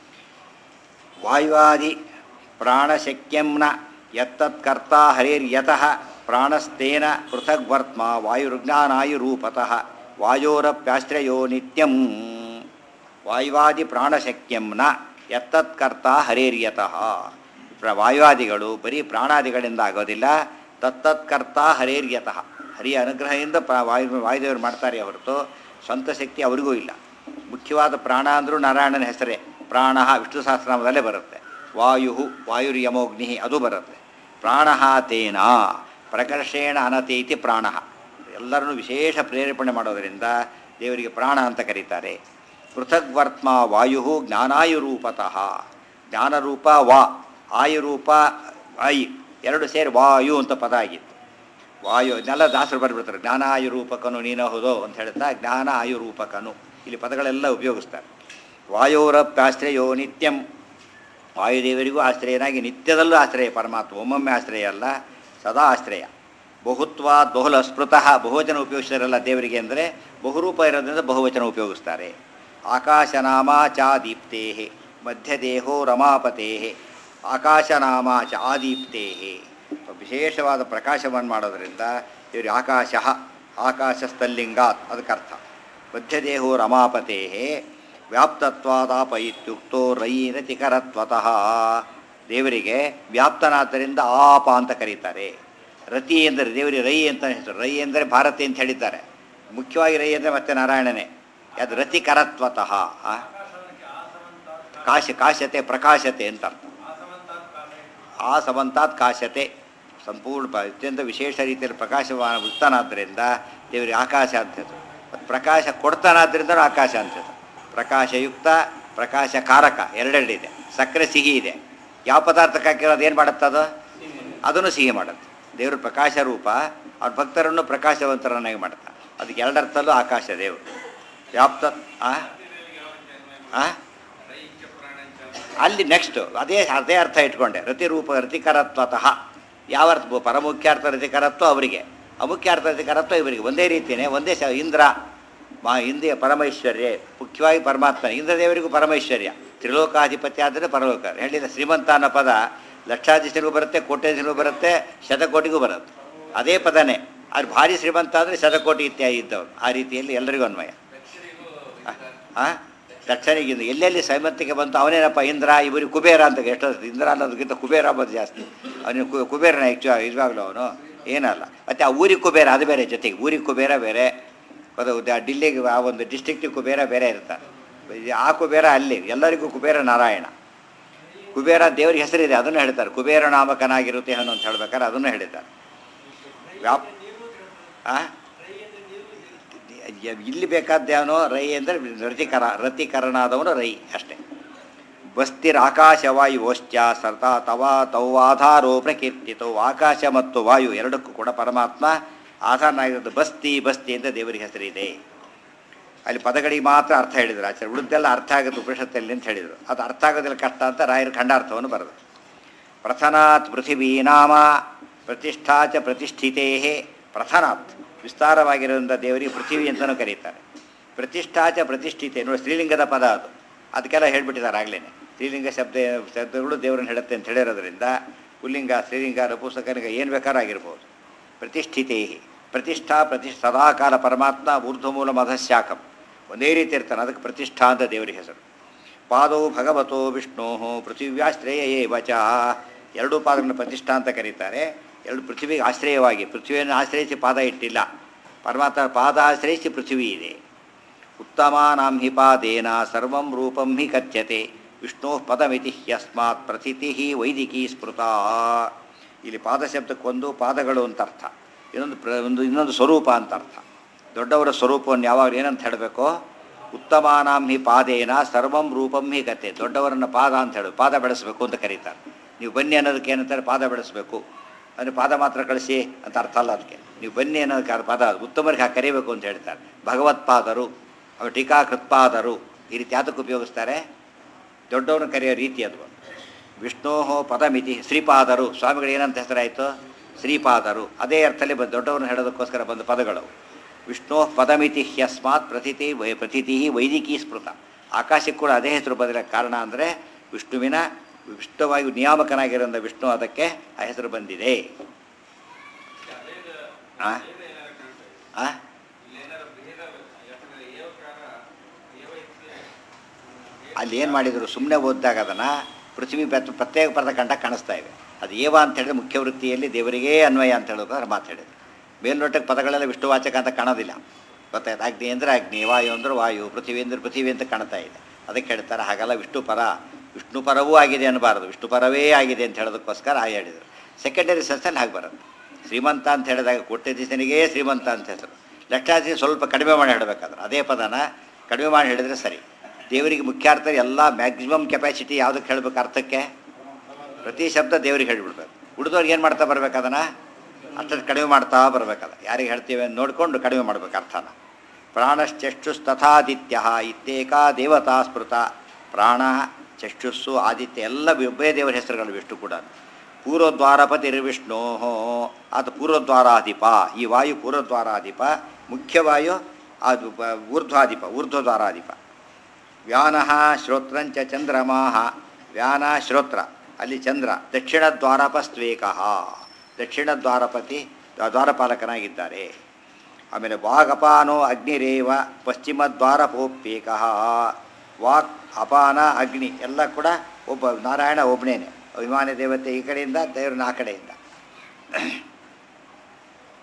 ವಾಯುವಾದಿ ಪ್ರಾಣಶಕ್ಯಂನ ಯತ್ತತ್ಕರ್ತ ಹರಿರ್ಯತಃ ಪ್ರಾಣಸ್ತೇನ ಪೃಥಗ್ವರ್ತ್ಮ ವಾಯುರ್ಜ್ಞಾನಾಯುರೂಪತಃ ವಾಯೋರಪ್ಯಾಶ್ರಯೋ ನಿತ್ಯಂ ವಾಯುವಾದಿ ಪ್ರಾಣಶಕ್ಯಂನ ಯತ್ತತ್ಕರ್ತ ಹರೇರ್ಯತಃ ಪ್ರ ವಾಯುವಾದಿಗಳು ಬರೀ ಪ್ರಾಣಾದಿಗಳಿಂದ ಆಗೋದಿಲ್ಲ ತತ್ತತ್ಕರ್ತ ಹರೇರ್ಯತಃ ಹರಿಯ ಅನುಗ್ರಹದಿಂದ ಪ್ರ ವಾಯು ವಾಯುದೇವರು ಮಾಡ್ತಾರೆ ಹೊರತು ಸ್ವಂತ ಶಕ್ತಿ ಅವರಿಗೂ ಇಲ್ಲ ಮುಖ್ಯವಾದ ಪ್ರಾಣ ಅಂದರೂ ನಾರಾಯಣನ ಹೆಸರೇ ಪ್ರಾಣ ವಿಷ್ಣು ಸಹಸ್ರನಾಮದಲ್ಲೇ ಬರುತ್ತೆ ವಾಯು ವಾಯುರ್ಯಮೋಗ್ನಿ ಅದು ಬರುತ್ತೆ ಪ್ರಾಣ ತೇನ ಪ್ರಕರ್ಷೇಣ ಅನತೀತಿ ಪ್ರಾಣ ಎಲ್ಲರನ್ನೂ ವಿಶೇಷ ಪ್ರೇರೇಪಣೆ ಮಾಡೋದರಿಂದ ದೇವರಿಗೆ ಪ್ರಾಣ ಅಂತ ಕರೀತಾರೆ ಪೃಥಗ್ವರ್ತ್ಮ ವಾಯು ಜ್ಞಾನಾಯುರೂಪತಃ ಜ್ಞಾನರೂಪ ವಾ ಆಯುರೂಪ ವಾಯು ಎರಡು ಸೇರಿ ವಾಯು ಅಂತ ಪದ ಆಗಿತ್ತು ವಾಯು ಇದನ್ನೆಲ್ಲ ದಾಸರು ಬರೆಬಿಡ್ತಾರೆ ಜ್ಞಾನ ಆಯುರೂಪಕನು ನೀನು ಹೌದೋ ಅಂತ ಹೇಳ್ತಾ ಜ್ಞಾನ ಆಯುರೂಪಕನು ಇಲ್ಲಿ ಪದಗಳೆಲ್ಲ ಉಪಯೋಗಿಸ್ತಾರೆ ವಾಯೋರಪ್ಯಾಶ್ರಯೋ ನಿತ್ಯಂ ವಾಯುದೇವರಿಗೂ ಆಶ್ರಯನಾಗಿ ನಿತ್ಯದಲ್ಲೂ ಆಶ್ರಯ ಪರಮಾತ್ಮ ಒಮ್ಮೊಮ್ಮೆ ಆಶ್ರಯ ಅಲ್ಲ ಸದಾ ಆಶ್ರಯ ಬಹುತ್ವಾದ್ ಬಹುಲ ಸ್ಮೃತಃ ಬಹುವಚನ ಉಪಯೋಗಿಸ್ತಾರಲ್ಲ ದೇವರಿಗೆ ಅಂದರೆ ಬಹುರೂಪ ಇರೋದ್ರಿಂದ ಬಹುವಚನ ಉಪಯೋಗಿಸ್ತಾರೆ ಆಕಾಶನಾಮ ಚ ದೀಪ್ತೇ ಮಧ್ಯದೇಹೋ ರಮಾಪತೇ ಆಕಾಶನಾಮ ಚ ಆದೀಪ್ತೇ ವಿಶೇಷವಾದ ಪ್ರಕಾಶವನ್ನು ಮಾಡೋದರಿಂದ ಇವರು ಆಕಾಶ ಆಕಾಶಸ್ಥಲ್ಲಿಂಗಾತ್ ಅದಕ್ಕರ್ಥ ಮಧ್ಯದೇಹೋ ರಮಾಪತೇ ವ್ಯಾಪ್ತತ್ವಾದಾಪ ಇತ್ಯುಕ್ತೋ ರೈರತಿಕರತ್ವತಃ ದೇವರಿಗೆ ವ್ಯಾಪ್ತನಾದ್ದರಿಂದ ಆಪ ಅಂತ ಕರೀತಾರೆ ರತಿ ಎಂದರೆ ದೇವರಿಗೆ ರೈ ಅಂತ ಹೆಸರು ರೈ ಎಂದರೆ ಭಾರತಿ ಅಂತ ಹೇಳಿದ್ದಾರೆ ಮುಖ್ಯವಾಗಿ ರೈ ಅಂದರೆ ಮತ್ತೆ ನಾರಾಯಣನೇ ಅದು ರತಿಕರತ್ವತಃ ಆ? ಕಾಶ ಕಾಶತೆ ಪ್ರಕಾಶತೆ ಅಂತ ಅರ್ಥ ಆ ಸಮಂತಾತ್ ಕಾಶತೆ ಸಂಪೂರ್ಣ ಪ- ಅತ್ಯಂತ ವಿಶೇಷ ರೀತಿಯಲ್ಲಿ ಪ್ರಕಾಶವಾನ ಉತ್ತಾನಾದ್ದರಿಂದ ದೇವರಿಗೆ ಆಕಾಶ ಅಂತ ಹೆಸರು ಮತ್ತು ಪ್ರಕಾಶ ಕೊಡ್ತಾನಾದ್ರಿಂದ ಆಕಾಶ ಅಂತ ಹೆಸರು ಪ್ರಕಾಶಯುಕ್ತ ಪ್ರಕಾಶ ಕಾರಕ ಎರಡೆರಡಿದೆ ಸಕ್ಕರೆ ಸಿಹಿ ಇದೆ ಯಾವ ಪದಾರ್ಥಕ್ಕೆ ಹಾಕಿರೋದು ಏನು ಮಾಡುತ್ತೆ ಅದು ಅದನ್ನು ಸಿಹಿ ಮಾಡುತ್ತೆ ದೇವರು ಪ್ರಕಾಶ ರೂಪ ಅವ್ರ ಭಕ್ತರನ್ನು ಪ್ರಕಾಶವಂತರನ್ನಾಗಿ ಮಾಡುತ್ತೆ ಅದಕ್ಕೆ ಎರಡರ್ಥಲ್ಲೂ ಆಕಾಶ ದೇವರು ವ್ಯಾಪ್ತ ಆ? ಆ? ಅಲ್ಲಿ ನೆಕ್ಸ್ಟ್ ಅದೇ ಅದೇ ಅರ್ಥ ಇಟ್ಕೊಂಡೆ ರತಿರೂಪ ರತಿಕರತ್ವತಃ ಯಾವ ಅರ್ಥ ಪರಮುಖ್ಯಾರ್ಥ ರತಿಕರತ್ವ ಅವರಿಗೆ ಅಮುಖ್ಯಾರ್ಥ ರತಿಕರತ್ವ ಇವರಿಗೆ ಒಂದೇ ರೀತಿಯೇ ಒಂದೇ ಶ ಇಂದ್ರ ಮಾ ಇಂದ್ರಿಯ ಪರಮೈಶ್ವರ್ಯ ಮುಖ್ಯವಾಗಿ ಪರಮಾತ್ಮ ಇಂದ್ರದೇವರಿಗೂ ಪರಮೈಶ್ವರ್ಯ ತ್ರಿಲೋಕಾಧಿಪತಿ ಆದರೆ ಪರಲೋಕ ಹೇಳಿದ ಶ್ರೀಮಂತ ಅನ್ನೋ ಪದ ಲಕ್ಷಾಧೀಶರಿಗೂ ಬರುತ್ತೆ ಕೋಟ್ಯಾಧೀಶರಿಗೂ ಬರುತ್ತೆ ಶತಕೋಟಿಗೂ ಬರುತ್ತೆ ಅದೇ ಪದನೇ ಅದು ಭಾರಿ ಶ್ರೀಮಂತ ಅಂದರೆ ಶತಕೋಟಿ ಇತ್ಯಾದಿ ಇದ್ದವರು ಆ ರೀತಿಯಲ್ಲಿ ಎಲ್ಲರಿಗೂ ಅನ್ವಯ ಆ ದಕ್ಷನಿಗಿಂದ ಎಲ್ಲೆಲ್ಲಿ ಸೈಮಂತಿಗೆ ಬಂತು ಅವನೇನಪ್ಪ ಇಂದ್ರ ಇವರಿಗೆ ಕುಬೇರ ಅಂತ ಎಷ್ಟೋ ಇಂದ್ರ ಅನ್ನೋದಕ್ಕಿಂತ ಕುಬೇರ ಅಂಬೋದು ಜಾಸ್ತಿ ಅವನಿಗೆ ಕು ಕುಬೇರನ ಹೆಚ್ಚು ಇವಾಗಲೂ ಅವನು ಏನಲ್ಲ ಮತ್ತು ಆ ಊರಿಗೆ ಕುಬೇರ ಅದು ಬೇರೆ ಜೊತೆಗೆ ಊರಿಗೆ ಕುಬೇರ ಬೇರೆ ಅದು ದ- ಡಿಲ್ಲಿಗೆ ಆ ಒಂದು ಡಿಸ್ಟ್ರಿಕ್ಟಿಗೆ ಕುಬೇರ ಬೇರೆ ಇರ್ತಾರೆ ಇದು ಆ ಕುಬೇರ ಅಲ್ಲಿ ಎಲ್ಲರಿಗೂ ಕುಬೇರ ನಾರಾಯಣ ಕುಬೇರ ದೇವ್ರಿಗೆ ಹೆಸರಿದೆ ಅದನ್ನು ಹೇಳ್ತಾರೆ ಕುಬೇರ ನಾಮಕನಾಗಿರುತ್ತೆ ಅನ್ನೋ ಅಂತ ಹೇಳ್ಬೇಕಾದ್ರೆ ಅದನ್ನು ಹೇಳಿದ್ದಾರೆ ವ್ಯಾಪ್ ಆ ಇಲ್ಲಿ ಬೇಕಾದ್ದೇವನೋ ರೈ ಅಂದರೆ ರತಿಕರ ರತಿಕರನಾದವನು ರೈ ಅಷ್ಟೇ ಬಸ್ತಿರ್ ಆಕಾಶವಾಯುವಶ್ಚ ಸರ್ತ ತವ ತೌವಾಧಾರೋ ಪ್ರಕೀರ್ತಿತವು ಆಕಾಶ ಮತ್ತು ವಾಯು ಎರಡಕ್ಕೂ ಕೂಡ ಪರಮಾತ್ಮ ಆಧಾರನಾಗಿರೋದು ಬಸ್ತಿ ಬಸ್ತಿ ಅಂತ ದೇವರಿಗೆ ಹೆಸರಿದೆ ಅಲ್ಲಿ ಪದಗಳಿಗೆ ಮಾತ್ರ ಅರ್ಥ ಹೇಳಿದರು ಆಚಾರ್ಯ ಉಳಿದೆಲ್ಲ ಅರ್ಥ ಆಗುತ್ತೆ ಉಪನಿಷತ್ತಲ್ಲಿ ಅಂತ ಹೇಳಿದರು ಅದು ಅರ್ಥ ಆಗೋದಿಲ್ಲ ಕಷ್ಟ ಅಂತ ರಾಯರು ಖಂಡಾರ್ಥವನ್ನು ಬರೆದು ಪ್ರಥನಾತ್ ಪೃಥಿವೀ ನಾಮ ಪ್ರತಿಷ್ಠಾ ಚ ಪ್ರತಿಷ್ಠಿತೇ ಪ್ರಥನಾತ್ ವಿಸ್ತಾರವಾಗಿರೋದ್ರಿಂದ ದೇವರಿಗೆ ಪೃಥಿವಿ ಅಂತಲೂ ಕರೀತಾರೆ ಪ್ರತಿಷ್ಠಾ ಚ ಪ್ರತಿಷ್ಠಿತೆ ನೋಡಿ ಸ್ತ್ರೀಲಿಂಗದ ಪದ ಅದು ಅದಕ್ಕೆಲ್ಲ ಹೇಳ್ಬಿಟ್ಟಿದ್ದಾರೆ ಆಗಲೇ ಸ್ತ್ರೀಲಿಂಗ ಶಬ್ದ ಶಬ್ದಗಳು ದೇವರನ್ನು ಹೇಳುತ್ತೆ ಅಂತ ಹೇಳಿರೋದ್ರಿಂದ ಪುಲ್ಲಿಂಗ ಸ್ತ್ರೀಲಿಂಗ ನಪುಂಸಕಲಿಂಗ ಏನು ಬೇಕಾದ್ರೂ ಆಗಿರ್ಬೋದು ಪ್ರತಿಷ್ಠಿತೇ ಪ್ರತಿಷ್ಠಾ ಪ್ರತಿ ಸದಾಕಾಲ ಪರಮಾತ್ಮ ಊರ್ಧ್ವಮೂಲ ಮಧಶಾಖಂ ಒಂದೇ ರೀತಿ ಇರ್ತಾನೆ ಅದಕ್ಕೆ ಪ್ರತಿಷ್ಠಾ ಅಂತ ದೇವರಿಗೆ ಹೆಸರು ಪಾದೋ ಭಗವತೋ ವಿಷ್ಣೋ ಪೃಥಿವ್ಯಾಶ್ರಯ ಏವಚ ಎರಡೂ ಪಾದಗಳನ್ನು ಪ್ರತಿಷ್ಠಾ ಅಂತ ಕರೀತಾರೆ ಎರಡು ಪೃಥ್ವಿಗೆ ಆಶ್ರಯವಾಗಿ ಪೃಥ್ವಿಯನ್ನು ಆಶ್ರಯಿಸಿ ಪಾದ ಇಟ್ಟಿಲ್ಲ ಪರಮಾತ್ಮ ಪಾದ ಆಶ್ರಯಿಸಿ ಪೃಥ್ವಿ ಇದೆ ಉತ್ತಮಾನಾಂ ಹಿ ಪಾದೇನ ಸರ್ವಂ ರೂಪಂ ಹಿ ಕಥ್ಯತೆ ವಿಷ್ಣು ಪದಮಿತಿ ಹ್ಯಸ್ಮಾತ್ ಪ್ರತಿಥಿ ವೈದಿಕಿ ಸ್ಮೃತ ಇಲ್ಲಿ ಪಾದ ಶಬ್ದಕ್ಕೊಂದು ಪಾದಗಳು ಅಂತ ಅರ್ಥ ಇನ್ನೊಂದು ಪ್ರ ಒಂದು ಇನ್ನೊಂದು ಸ್ವರೂಪ ಅಂತ ಅರ್ಥ ದೊಡ್ಡವರ ಸ್ವರೂಪವನ್ನು ಯಾವಾಗ ಏನಂತ ಹೇಳಬೇಕು ಉತ್ತಮಾನಾಂ ಹಿ ಪಾದೇನ ಸರ್ವಂ ರೂಪಂ ಹಿ ಕತೆ ದೊಡ್ಡವರನ್ನ ಪಾದ ಅಂತ ಹೇಳೋದು ಪಾದ ಬೆಳೆಸಬೇಕು ಅಂತ ಕರೀತಾರೆ ನೀವು ಬನ್ನಿ ಅನ್ನೋದಕ್ಕೆ ಏನಂತಾರೆ ಪಾದ ಬೆಳೆಸಬೇಕು ಅಂದರೆ ಪಾದ ಮಾತ್ರ ಕಳಿಸಿ ಅಂತ ಅರ್ಥ ಅಲ್ಲ ಅದಕ್ಕೆ ನೀವು ಬನ್ನಿ ಅನ್ನೋದಕ್ಕೆ ಅದು ಪದ ಉತ್ತಮರಿಗೆ ಹಾಗೆ ಕರಿಬೇಕು ಅಂತ ಹೇಳ್ತಾರೆ ಭಗವತ್ಪಾದರು ಅವರು ಟೀಕಾಕೃತ್ಪಾದರು ಈ ರೀತಿ ಯಾತಕ್ಕೆ ಉಪಯೋಗಿಸ್ತಾರೆ ದೊಡ್ಡವರನ್ನ ಕರೆಯೋ ರೀತಿ ಅದು ವಿಷ್ಣೋ ಪದಮಿತಿ ಶ್ರೀಪಾದರು ಸ್ವಾಮಿಗಳು ಏನಂತ ಹೆಸರಾಯಿತು ಶ್ರೀಪಾದರು ಅದೇ ಅರ್ಥದಲ್ಲಿ ಬಂದು ದೊಡ್ಡವ್ರನ್ನ ಹೇಳೋದಕ್ಕೋಸ್ಕರ ಬಂದ ಪದಗಳು ವಿಷ್ಣು ಪದಮಿತಿ ಹ್ಯಸ್ಮಾತ್ ಪ್ರತಿತಿ ವೈ ಪ್ರತಿಥಿ ವೈದಿಕಿ ಸ್ಮೃತ ಆಕಾಶಕ್ಕೆ ಕೂಡ ಅದೇ ಹೆಸರು ಬದಲಿಕ್ಕೆ ಕಾರಣ ಅಂದರೆ ವಿಷ್ಣುವಿನ ವಿಷ್ಣುವಾಗಿ ನಿಯಾಮಕನಾಗಿರೋಂಥ ವಿಷ್ಣು ಅದಕ್ಕೆ ಆ ಹೆಸರು ಬಂದಿದೆ ಆ? ಆ? ಅಲ್ಲಿ ಏನು ಮಾಡಿದರು ಸುಮ್ಮನೆ ಓದಿದಾಗ ಅದನ್ನು ಪೃಥ್ವಿ ಪ್ರತ್- ಪ್ರತ್ಯೇಕ ಪದ ಕಂಡ ಕಾಣಿಸ್ತಾ ಇವೆ ಅದು ಏವ ಅಂತ ಹೇಳಿದ್ರೆ ಮುಖ್ಯ ವೃತ್ತಿಯಲ್ಲಿ ದೇವರಿಗೇ ಅನ್ವಯ ಅಂತ ಹೇಳೋದಾದ್ರೆ ಮಾತಾಡಿದ್ರು ಮೇಲ್ನೋಟಕ್ಕೆ ಪದಗಳೆಲ್ಲ ವಿಷ್ಣುವಾಚಕ ಅಂತ ಕಾಣೋದಿಲ್ಲ ಗೊತ್ತಾಯ್ತು ಅಗ್ನಿ ಅಂದರೆ ಅಗ್ನಿ ವಾಯು ಅಂದ್ರೆ ವಾಯು ಪೃಥ್ವಿ ಅಂದ್ರೆ ಪೃಥ್ವಿ ಅಂತ ಕಾಣ್ತಾ ಇದೆ ಅದಕ್ಕೆ ಹೇಳ್ತಾರೆ ಹಾಗಲ್ಲ ವಿಷ್ಣು ಪರ ವಿಷ್ಣು ಪರವೂ ಆಗಿದೆ ಅನ್ನಬಾರದು ವಿಷ್ಣು ಪರವೇ ಆಗಿದೆ ಅಂತ ಹೇಳೋದಕ್ಕೋಸ್ಕರ ಆ ಹೇಳಿದರು ಸೆಕೆಂಡರಿ ಸೆನ್ಸಲ್ಲಿ ಹಾಗೆ ಬರುತ್ತೆ ಶ್ರೀಮಂತ ಅಂತ ಹೇಳಿದಾಗ ಕೋಟ್ಯಾಧೀಶನಿಗೇ ಶ್ರೀಮಂತ ಅಂತ ಹೆಸರು ಲಕ್ಷಾಧೀಶ ಸ್ವಲ್ಪ ಕಡಿಮೆ ಮಾಡಿ ಹೇಳಬೇಕಾದ್ರೆ ಅದೇ ಪದನ ಕಡಿಮೆ ಮಾಡಿ ಹೇಳಿದ್ರೆ ಸರಿ ದೇವರಿಗೆ ಮುಖ್ಯ ಅರ್ಥ ಎಲ್ಲ ಮ್ಯಾಕ್ಸಿಮಮ್ ಕೆಪಾಸಿಟಿ ಯಾವುದಕ್ಕೆ ಹೇಳಬೇಕು ಅರ್ಥಕ್ಕೆ ಪ್ರತಿ ಶಬ್ದ ದೇವರಿಗೆ ಹೇಳಿಬಿಡ್ಬೇಕು ಉಳಿದವ್ರಿಗೆ ಏನು ಮಾಡ್ತಾ ಬರ್ಬೇಕು ಅದನ್ನು ಅಷ್ಟಷ್ಟು ಕಡಿಮೆ ಮಾಡ್ತಾ ಬರ್ಬೇಕದ ಯಾರಿಗೆ ಹೇಳ್ತೀವಿ ಅಂತ ನೋಡಿಕೊಂಡು ಕಡಿಮೆ ಮಾಡ್ಬೇಕು ಅರ್ಥನ ಪ್ರಾಣಶ್ಚಕ್ಷುಸ್ತಥಾದಿತ್ಯ ಇತ್ಯೇಕಾ ದೇವತಾ ಸ್ಮೃತ ಪ್ರಾಣ ಚಕ್ಷುಸ್ಸು ಆದಿತ್ಯ ಎಲ್ಲ ಒಬ್ಬೇ ದೇವರ ಹೆಸರುಗಳು ವಿಷ್ಣು ಕೂಡ ಪೂರ್ವದ್ವಾರಪತಿರ್ವಿಷ್ಣೋ ಅದು ಪೂರ್ವದ್ವಾರಾಧಿಪ ಈ ವಾಯು ಪೂರ್ವದ್ವಾರಾಧಿಪ ಮುಖ್ಯವಾಯು ಅದು ಬ- ಊರ್ಧ್ವಾಧಿಪ ಊರ್ಧ್ವದ್ವಾರಾಧಿಪ ವ್ಯಾನಃ ಶ್ರೋತ್ರಂಚ ಚಂದ್ರಮಾಹ ವ್ಯಾನ ಶ್ರೋತ್ರ ಅಲ್ಲಿ ಚಂದ್ರ ದಕ್ಷಿಣ ದ್ವಾರಪಸ್ತ್ವೇಕಃ ದಕ್ಷಿಣ ದ್ವಾರಪತಿ ದ್ವಾರಪಾಲಕನಾಗಿದ್ದಾರೆ ಆಮೇಲೆ ವಾಗಪಾನೋ ಅಗ್ನಿರೇವ ಪಶ್ಚಿಮ ದ್ವಾರಪೋಪ್ಯೇಕಃ ವಾಕ್ ಅಪಾನ ಅಗ್ನಿ ಎಲ್ಲ ಕೂಡ ಒಬ್ಬ ನಾರಾಯಣ ಒಬ್ಬನೇನೆ ಅಭಿಮಾನಿ ದೇವತೆ ಈ ಕಡೆಯಿಂದ ದೇವ್ರನ್ನ ಆ ಕಡೆಯಿಂದ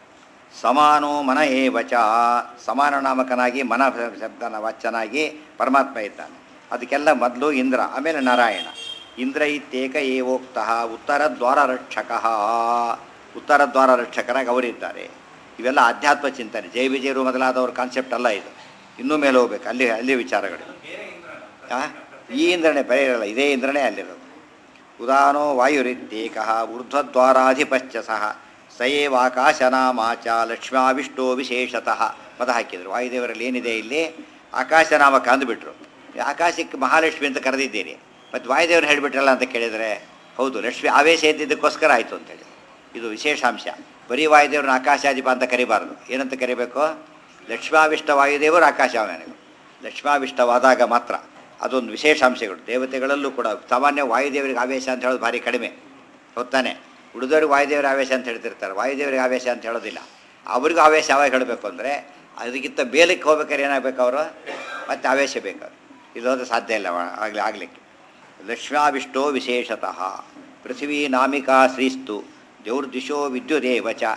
ಸಮಾನೋ ಮನ ಏವಚ ಸಮಾನ ನಾಮಕನಾಗಿ ಮನ ಶಬ್ದನ ವಾಚ್ಯನಾಗಿ ಪರಮಾತ್ಮ ಇದ್ದಾನೆ ಅದಕ್ಕೆಲ್ಲ ಮೊದಲು ಇಂದ್ರ ಆಮೇಲೆ ನಾರಾಯಣ ಇಂದ್ರ ಇತ್ಯೇಕ ಏವೋಕ್ತಃ ಉತ್ತರ ದ್ವಾರ ರಕ್ಷಕ ಉತ್ತರ ದ್ವಾರ ರಕ್ಷಕರಾಗಿ ಅವರಿದ್ದಾರೆ ಇವೆಲ್ಲ ಆಧ್ಯಾತ್ಮ ಚಿಂತನೆ ಜೈ ವಿಜಯರು ಮೊದಲಾದವ್ರ ಕಾನ್ಸೆಪ್ಟ್ ಅಲ್ಲ ಇದು ಇನ್ನೂ ಮೇಲೆ ಹೋಗ್ಬೇಕು ಅಲ್ಲಿ ಅಲ್ಲಿ ವಿಚಾರಗಳು ಆ? ಈ ಇಂದ್ರನೇ ಬೇರೆ ಇರಲ್ಲ ಇದೇ ಇಂದ್ರನೇ ಅಲ್ಲಿರೋದು ಉದಾನೋ ವಾಯುರಿತ್ಯೇಕ ಊರ್ಧ್ವದ್ವಾರಾಧಿಪಶ್ಚ ಸಹ ಸಯೇವಾಕಾಶನಾಮಾಚ ಲಕ್ಷ್ಮ್ಯಾವಿಷ್ಟೋ ವಿಶೇಷತಃ ಪದ ಹಾಕಿದರು ವಾಯುದೇವರಲ್ಲಿ ಏನಿದೆ ಇಲ್ಲಿ ಆಕಾಶನಾಮಕ ಅಂದುಬಿಟ್ರು ಈ ಆಕಾಶಕ್ಕೆ ಮಹಾಲಕ್ಷ್ಮಿ ಅಂತ ಕರೆದಿದ್ದೀರಿ ಮತ್ತು ವಾಯುದೇವರು ಹೇಳಿಬಿಟ್ರಲ್ಲ ಅಂತ ಕೇಳಿದರೆ ಹೌದು ಲಕ್ಷ್ಮಿ ಆವೇಶ ಇದ್ದಿದ್ದಕ್ಕೋಸ್ಕರ ಆಯಿತು ಅಂತೇಳಿ ಇದು ವಿಶೇಷಾಂಶ ಬರೀ ವಾಯುದೇವ್ರನ್ನ ಆಕಾಶಾಧಿಪ ಅಂತ ಕರಿಬಾರ್ದು ಏನಂತ ಕರಿಬೇಕು ಲಕ್ಷ್ಮಾವಿಷ್ಟ ವಾಯುದೇವರು ಆಕಾಶವಾಣಿಗಳು ಲಕ್ಷ್ಮಾವಿಷ್ಟವಾದಾಗ ಮಾತ್ರ ಅದೊಂದು ವಿಶೇಷಾಂಶಗಳು ದೇವತೆಗಳಲ್ಲೂ ಕೂಡ ಸಾಮಾನ್ಯ ವಾಯುದೇವರಿಗೆ ಆವೇಶ ಅಂತ ಹೇಳೋದು ಭಾರಿ ಕಡಿಮೆ ಹೊತ್ತಾನೆ ಉಳಿದವ್ರಿಗೆ ವಾಯುದೇವರ ಆವೇಶ ಅಂತ ಹೇಳ್ತಿರ್ತಾರೆ ವಾಯುದೇವರಿಗೆ ಆವೇಶ ಅಂತ ಹೇಳೋದಿಲ್ಲ ಅವ್ರಿಗೂ ಆವೇಶ ಯಾವಾಗ ಹೇಳಬೇಕು ಅಂದರೆ ಅದಕ್ಕಿಂತ ಬೇಲಕ್ಕೆ ಹೋಗ್ಬೇಕಾದ್ರೆ ಏನಾಗಬೇಕು ಅವರು ಮತ್ತೆ ಆವೇಶ ಬೇಕು ಅವ್ರು ಇಲ್ಲೋದ್ರೆ ಸಾಧ್ಯ ಇಲ್ಲ ವ- ಆಗ್ಲಿ ಆಗಲಿಕ್ಕೆ ಲಕ್ಷ್ಮ್ಯಾವಿಷ್ಟೋ ವಿಶೇಷತಃ ಪೃಥ್ವೀ ನಾಮಿಕಾ ಶ್ರೀಸ್ತು ದೇವ್ರದಿಶೋ ವಿದ್ಯುದೇವ ಚ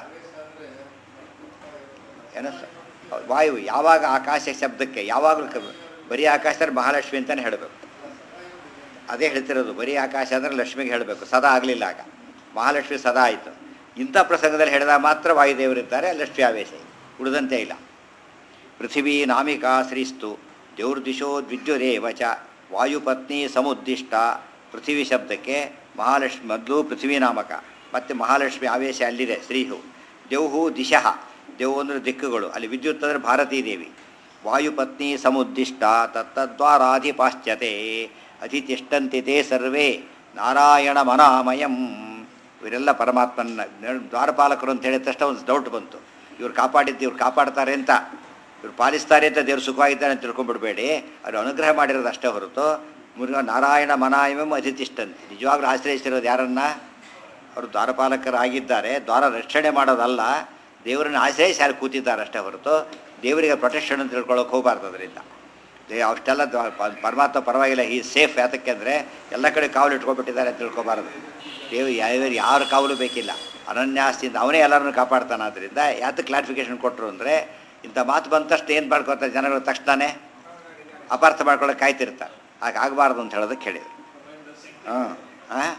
ಏನ ಸ- ವಾಯು ಯಾವಾಗ ಆಕಾಶ ಶಬ್ದಕ್ಕೆ ಯಾವಾಗಲೂ ಕ- ಬರೀ ಆಕಾಶ ಅಂದ್ರೆ ಮಹಾಲಕ್ಷ್ಮಿ ಅಂತಲೇ ಹೇಳಬೇಕು ಅದೇ ಹೇಳ್ತಿರೋದು ಬರೀ ಆಕಾಶ ಅಂದರೆ ಲಕ್ಷ್ಮಿಗೆ ಹೇಳಬೇಕು ಸದಾ ಆಗಲಿಲ್ಲ ಆಗ ಮಹಾಲಕ್ಷ್ಮಿ ಸದಾ ಆಯಿತು ಇಂಥ ಪ್ರಸಂಗದಲ್ಲಿ ಹೇಳಿದಾಗ ಮಾತ್ರ ವಾಯುದೇವರಿದ್ದಾರೆ ಲಕ್ಷ್ಮಿ ಆವೇಶ ಇದೆ ಉಳಿದಂತೆ ಇಲ್ಲ ಪೃಥಿವೀ ನಾಮಿಕಾ ಶ್ರೀಸ್ತು ದೇವ್ರದಿಶೋ ದ್ವಿದ್ಯುರೇವ ಚ ವಾಯುಪತ್ನಿ ಸಮುದ್ದಿಷ್ಟ ಪೃಥಿವಿ ಶಬ್ದಕ್ಕೆ ಮಹಾಲಕ್ಷ್ಮಿ ಮೊದಲು ಪೃಥ್ವಿ ನಾಮಕ ಮತ್ತು ಮಹಾಲಕ್ಷ್ಮಿ ಆವೇಶ ಅಲ್ಲಿದೆ ಶ್ರೀಹು ದೇವ್ಹು ದಿಶಃ ದೇವು ಅಂದರೆ ದಿಕ್ಕುಗಳು ಅಲ್ಲಿ ವಿದ್ಯುತ್ ಅಂದರೆ ಭಾರತೀ ದೇವಿ ವಾಯುಪತ್ನಿ ಸಮುದ್ದಿಷ್ಟ ತತ್ತದ್ವಾರಾಧಿಪಾಶ್ಚತೆ ಅಧಿತಿಷ್ಠಂತಿ ತೇ ಸರ್ವೇ ನಾರಾಯಣ ಮನಾಮಯಂ ಇವರೆಲ್ಲ ಪರಮಾತ್ಮನ ದ್ವಾರಪಾಲಕರು ಅಂತ ಹೇಳಿದ ತಕ್ಷಣ ಒಂದು ಡೌಟ್ ಬಂತು ಇವ್ರು ಕಾಪಾಡಿದ್ದು ಇವ್ರು ಕಾಪಾಡ್ತಾರೆ ಅಂತ ಇವ್ರು ಪಾಲಿಸ್ತಾರೆ ಅಂತ ದೇವ್ರು ಸುಖವಾಗಿದ್ದಾನೆ ಅಂತ ತಿಳ್ಕೊಂಡ್ಬಿಡ್ಬೇಡಿ ಅವ್ರು ಅನುಗ್ರಹ ಮಾಡಿರೋದು ಅಷ್ಟೇ ಹೊರತು ಮುರುಘ ನಾರಾಯಣ ಮನಾಯಮಂ ಅಧಿತಿಷ್ಠಂತಿ ನಿಜವಾಗ್ಲೂ ಆಶ್ರಯಿಸಿರೋದು ಯಾರನ್ನ ಅವರು ದ್ವಾರಪಾಲಕರಾಗಿದ್ದಾರೆ ದ್ವಾರ ರಕ್ಷಣೆ ಮಾಡೋದಲ್ಲ ದೇವರನ್ನ ಆಶ್ರಯಿಸಿ ಯಾರು ಕೂತಿದ್ದಾರೆ ಅಷ್ಟೇ ಹೊರತು ದೇವರಿಗೆ ಪ್ರೊಟೆಕ್ಷನ್ ಅಂತ ತಿಳ್ಕೊಳ್ಳೋಕೆ ಹೋಗಬಾರ್ದು ಅದರಿಂದ ದೇ ಅಷ್ಟೆಲ್ಲ ದ್ವಾ- ಪ- ಪರಮಾತ್ಮ ಪರವಾಗಿಲ್ಲ ಈ ಸೇಫ್ ಯಾತಕ್ಕೆ ಅಂದರೆ ಎಲ್ಲ ಕಡೆ ಕಾವಲು ಇಟ್ಕೊಬಿಟ್ಟಿದ್ದಾರೆ ಅಂತ ತಿಳ್ಕೊಬಾರ್ದು ದೇವರು ಯಾವ ಯಾರ ಕಾವಲು ಬೇಕಿಲ್ಲ ಅನನ್ಯಾಸ್ತಿಯಿಂದ ಅವನೇ ಎಲ್ಲರನ್ನು ಕಾಪಾಡ್ತಾನೆ ಆದ್ದರಿಂದ ಯಾತಕ್ಕೆ ಕ್ಲಾರಿಫಿಕೇಶನ್ ಕೊಟ್ಟರು ಅಂದರೆ ಇಂಥ ಮಾತು ಬಂದ ತಕ್ಷಣ ಏನು ಮಾಡ್ಕೊತಾರೆ ಜನಗಳು ತಕ್ಷಣನೇ ಅಪಾರ್ಥ ಮಾಡ್ಕೊಳ್ಳೋಕೆ ಕಾಯ್ತಿರ್ತಾರೆ ಹಾಗೆ ಆಗಬಾರ್ದು ಅಂತ ಹೇಳೋದಕ್ಕೆ ಹೇಳಿದ್ರು ಹಾಂ ಹಾಂ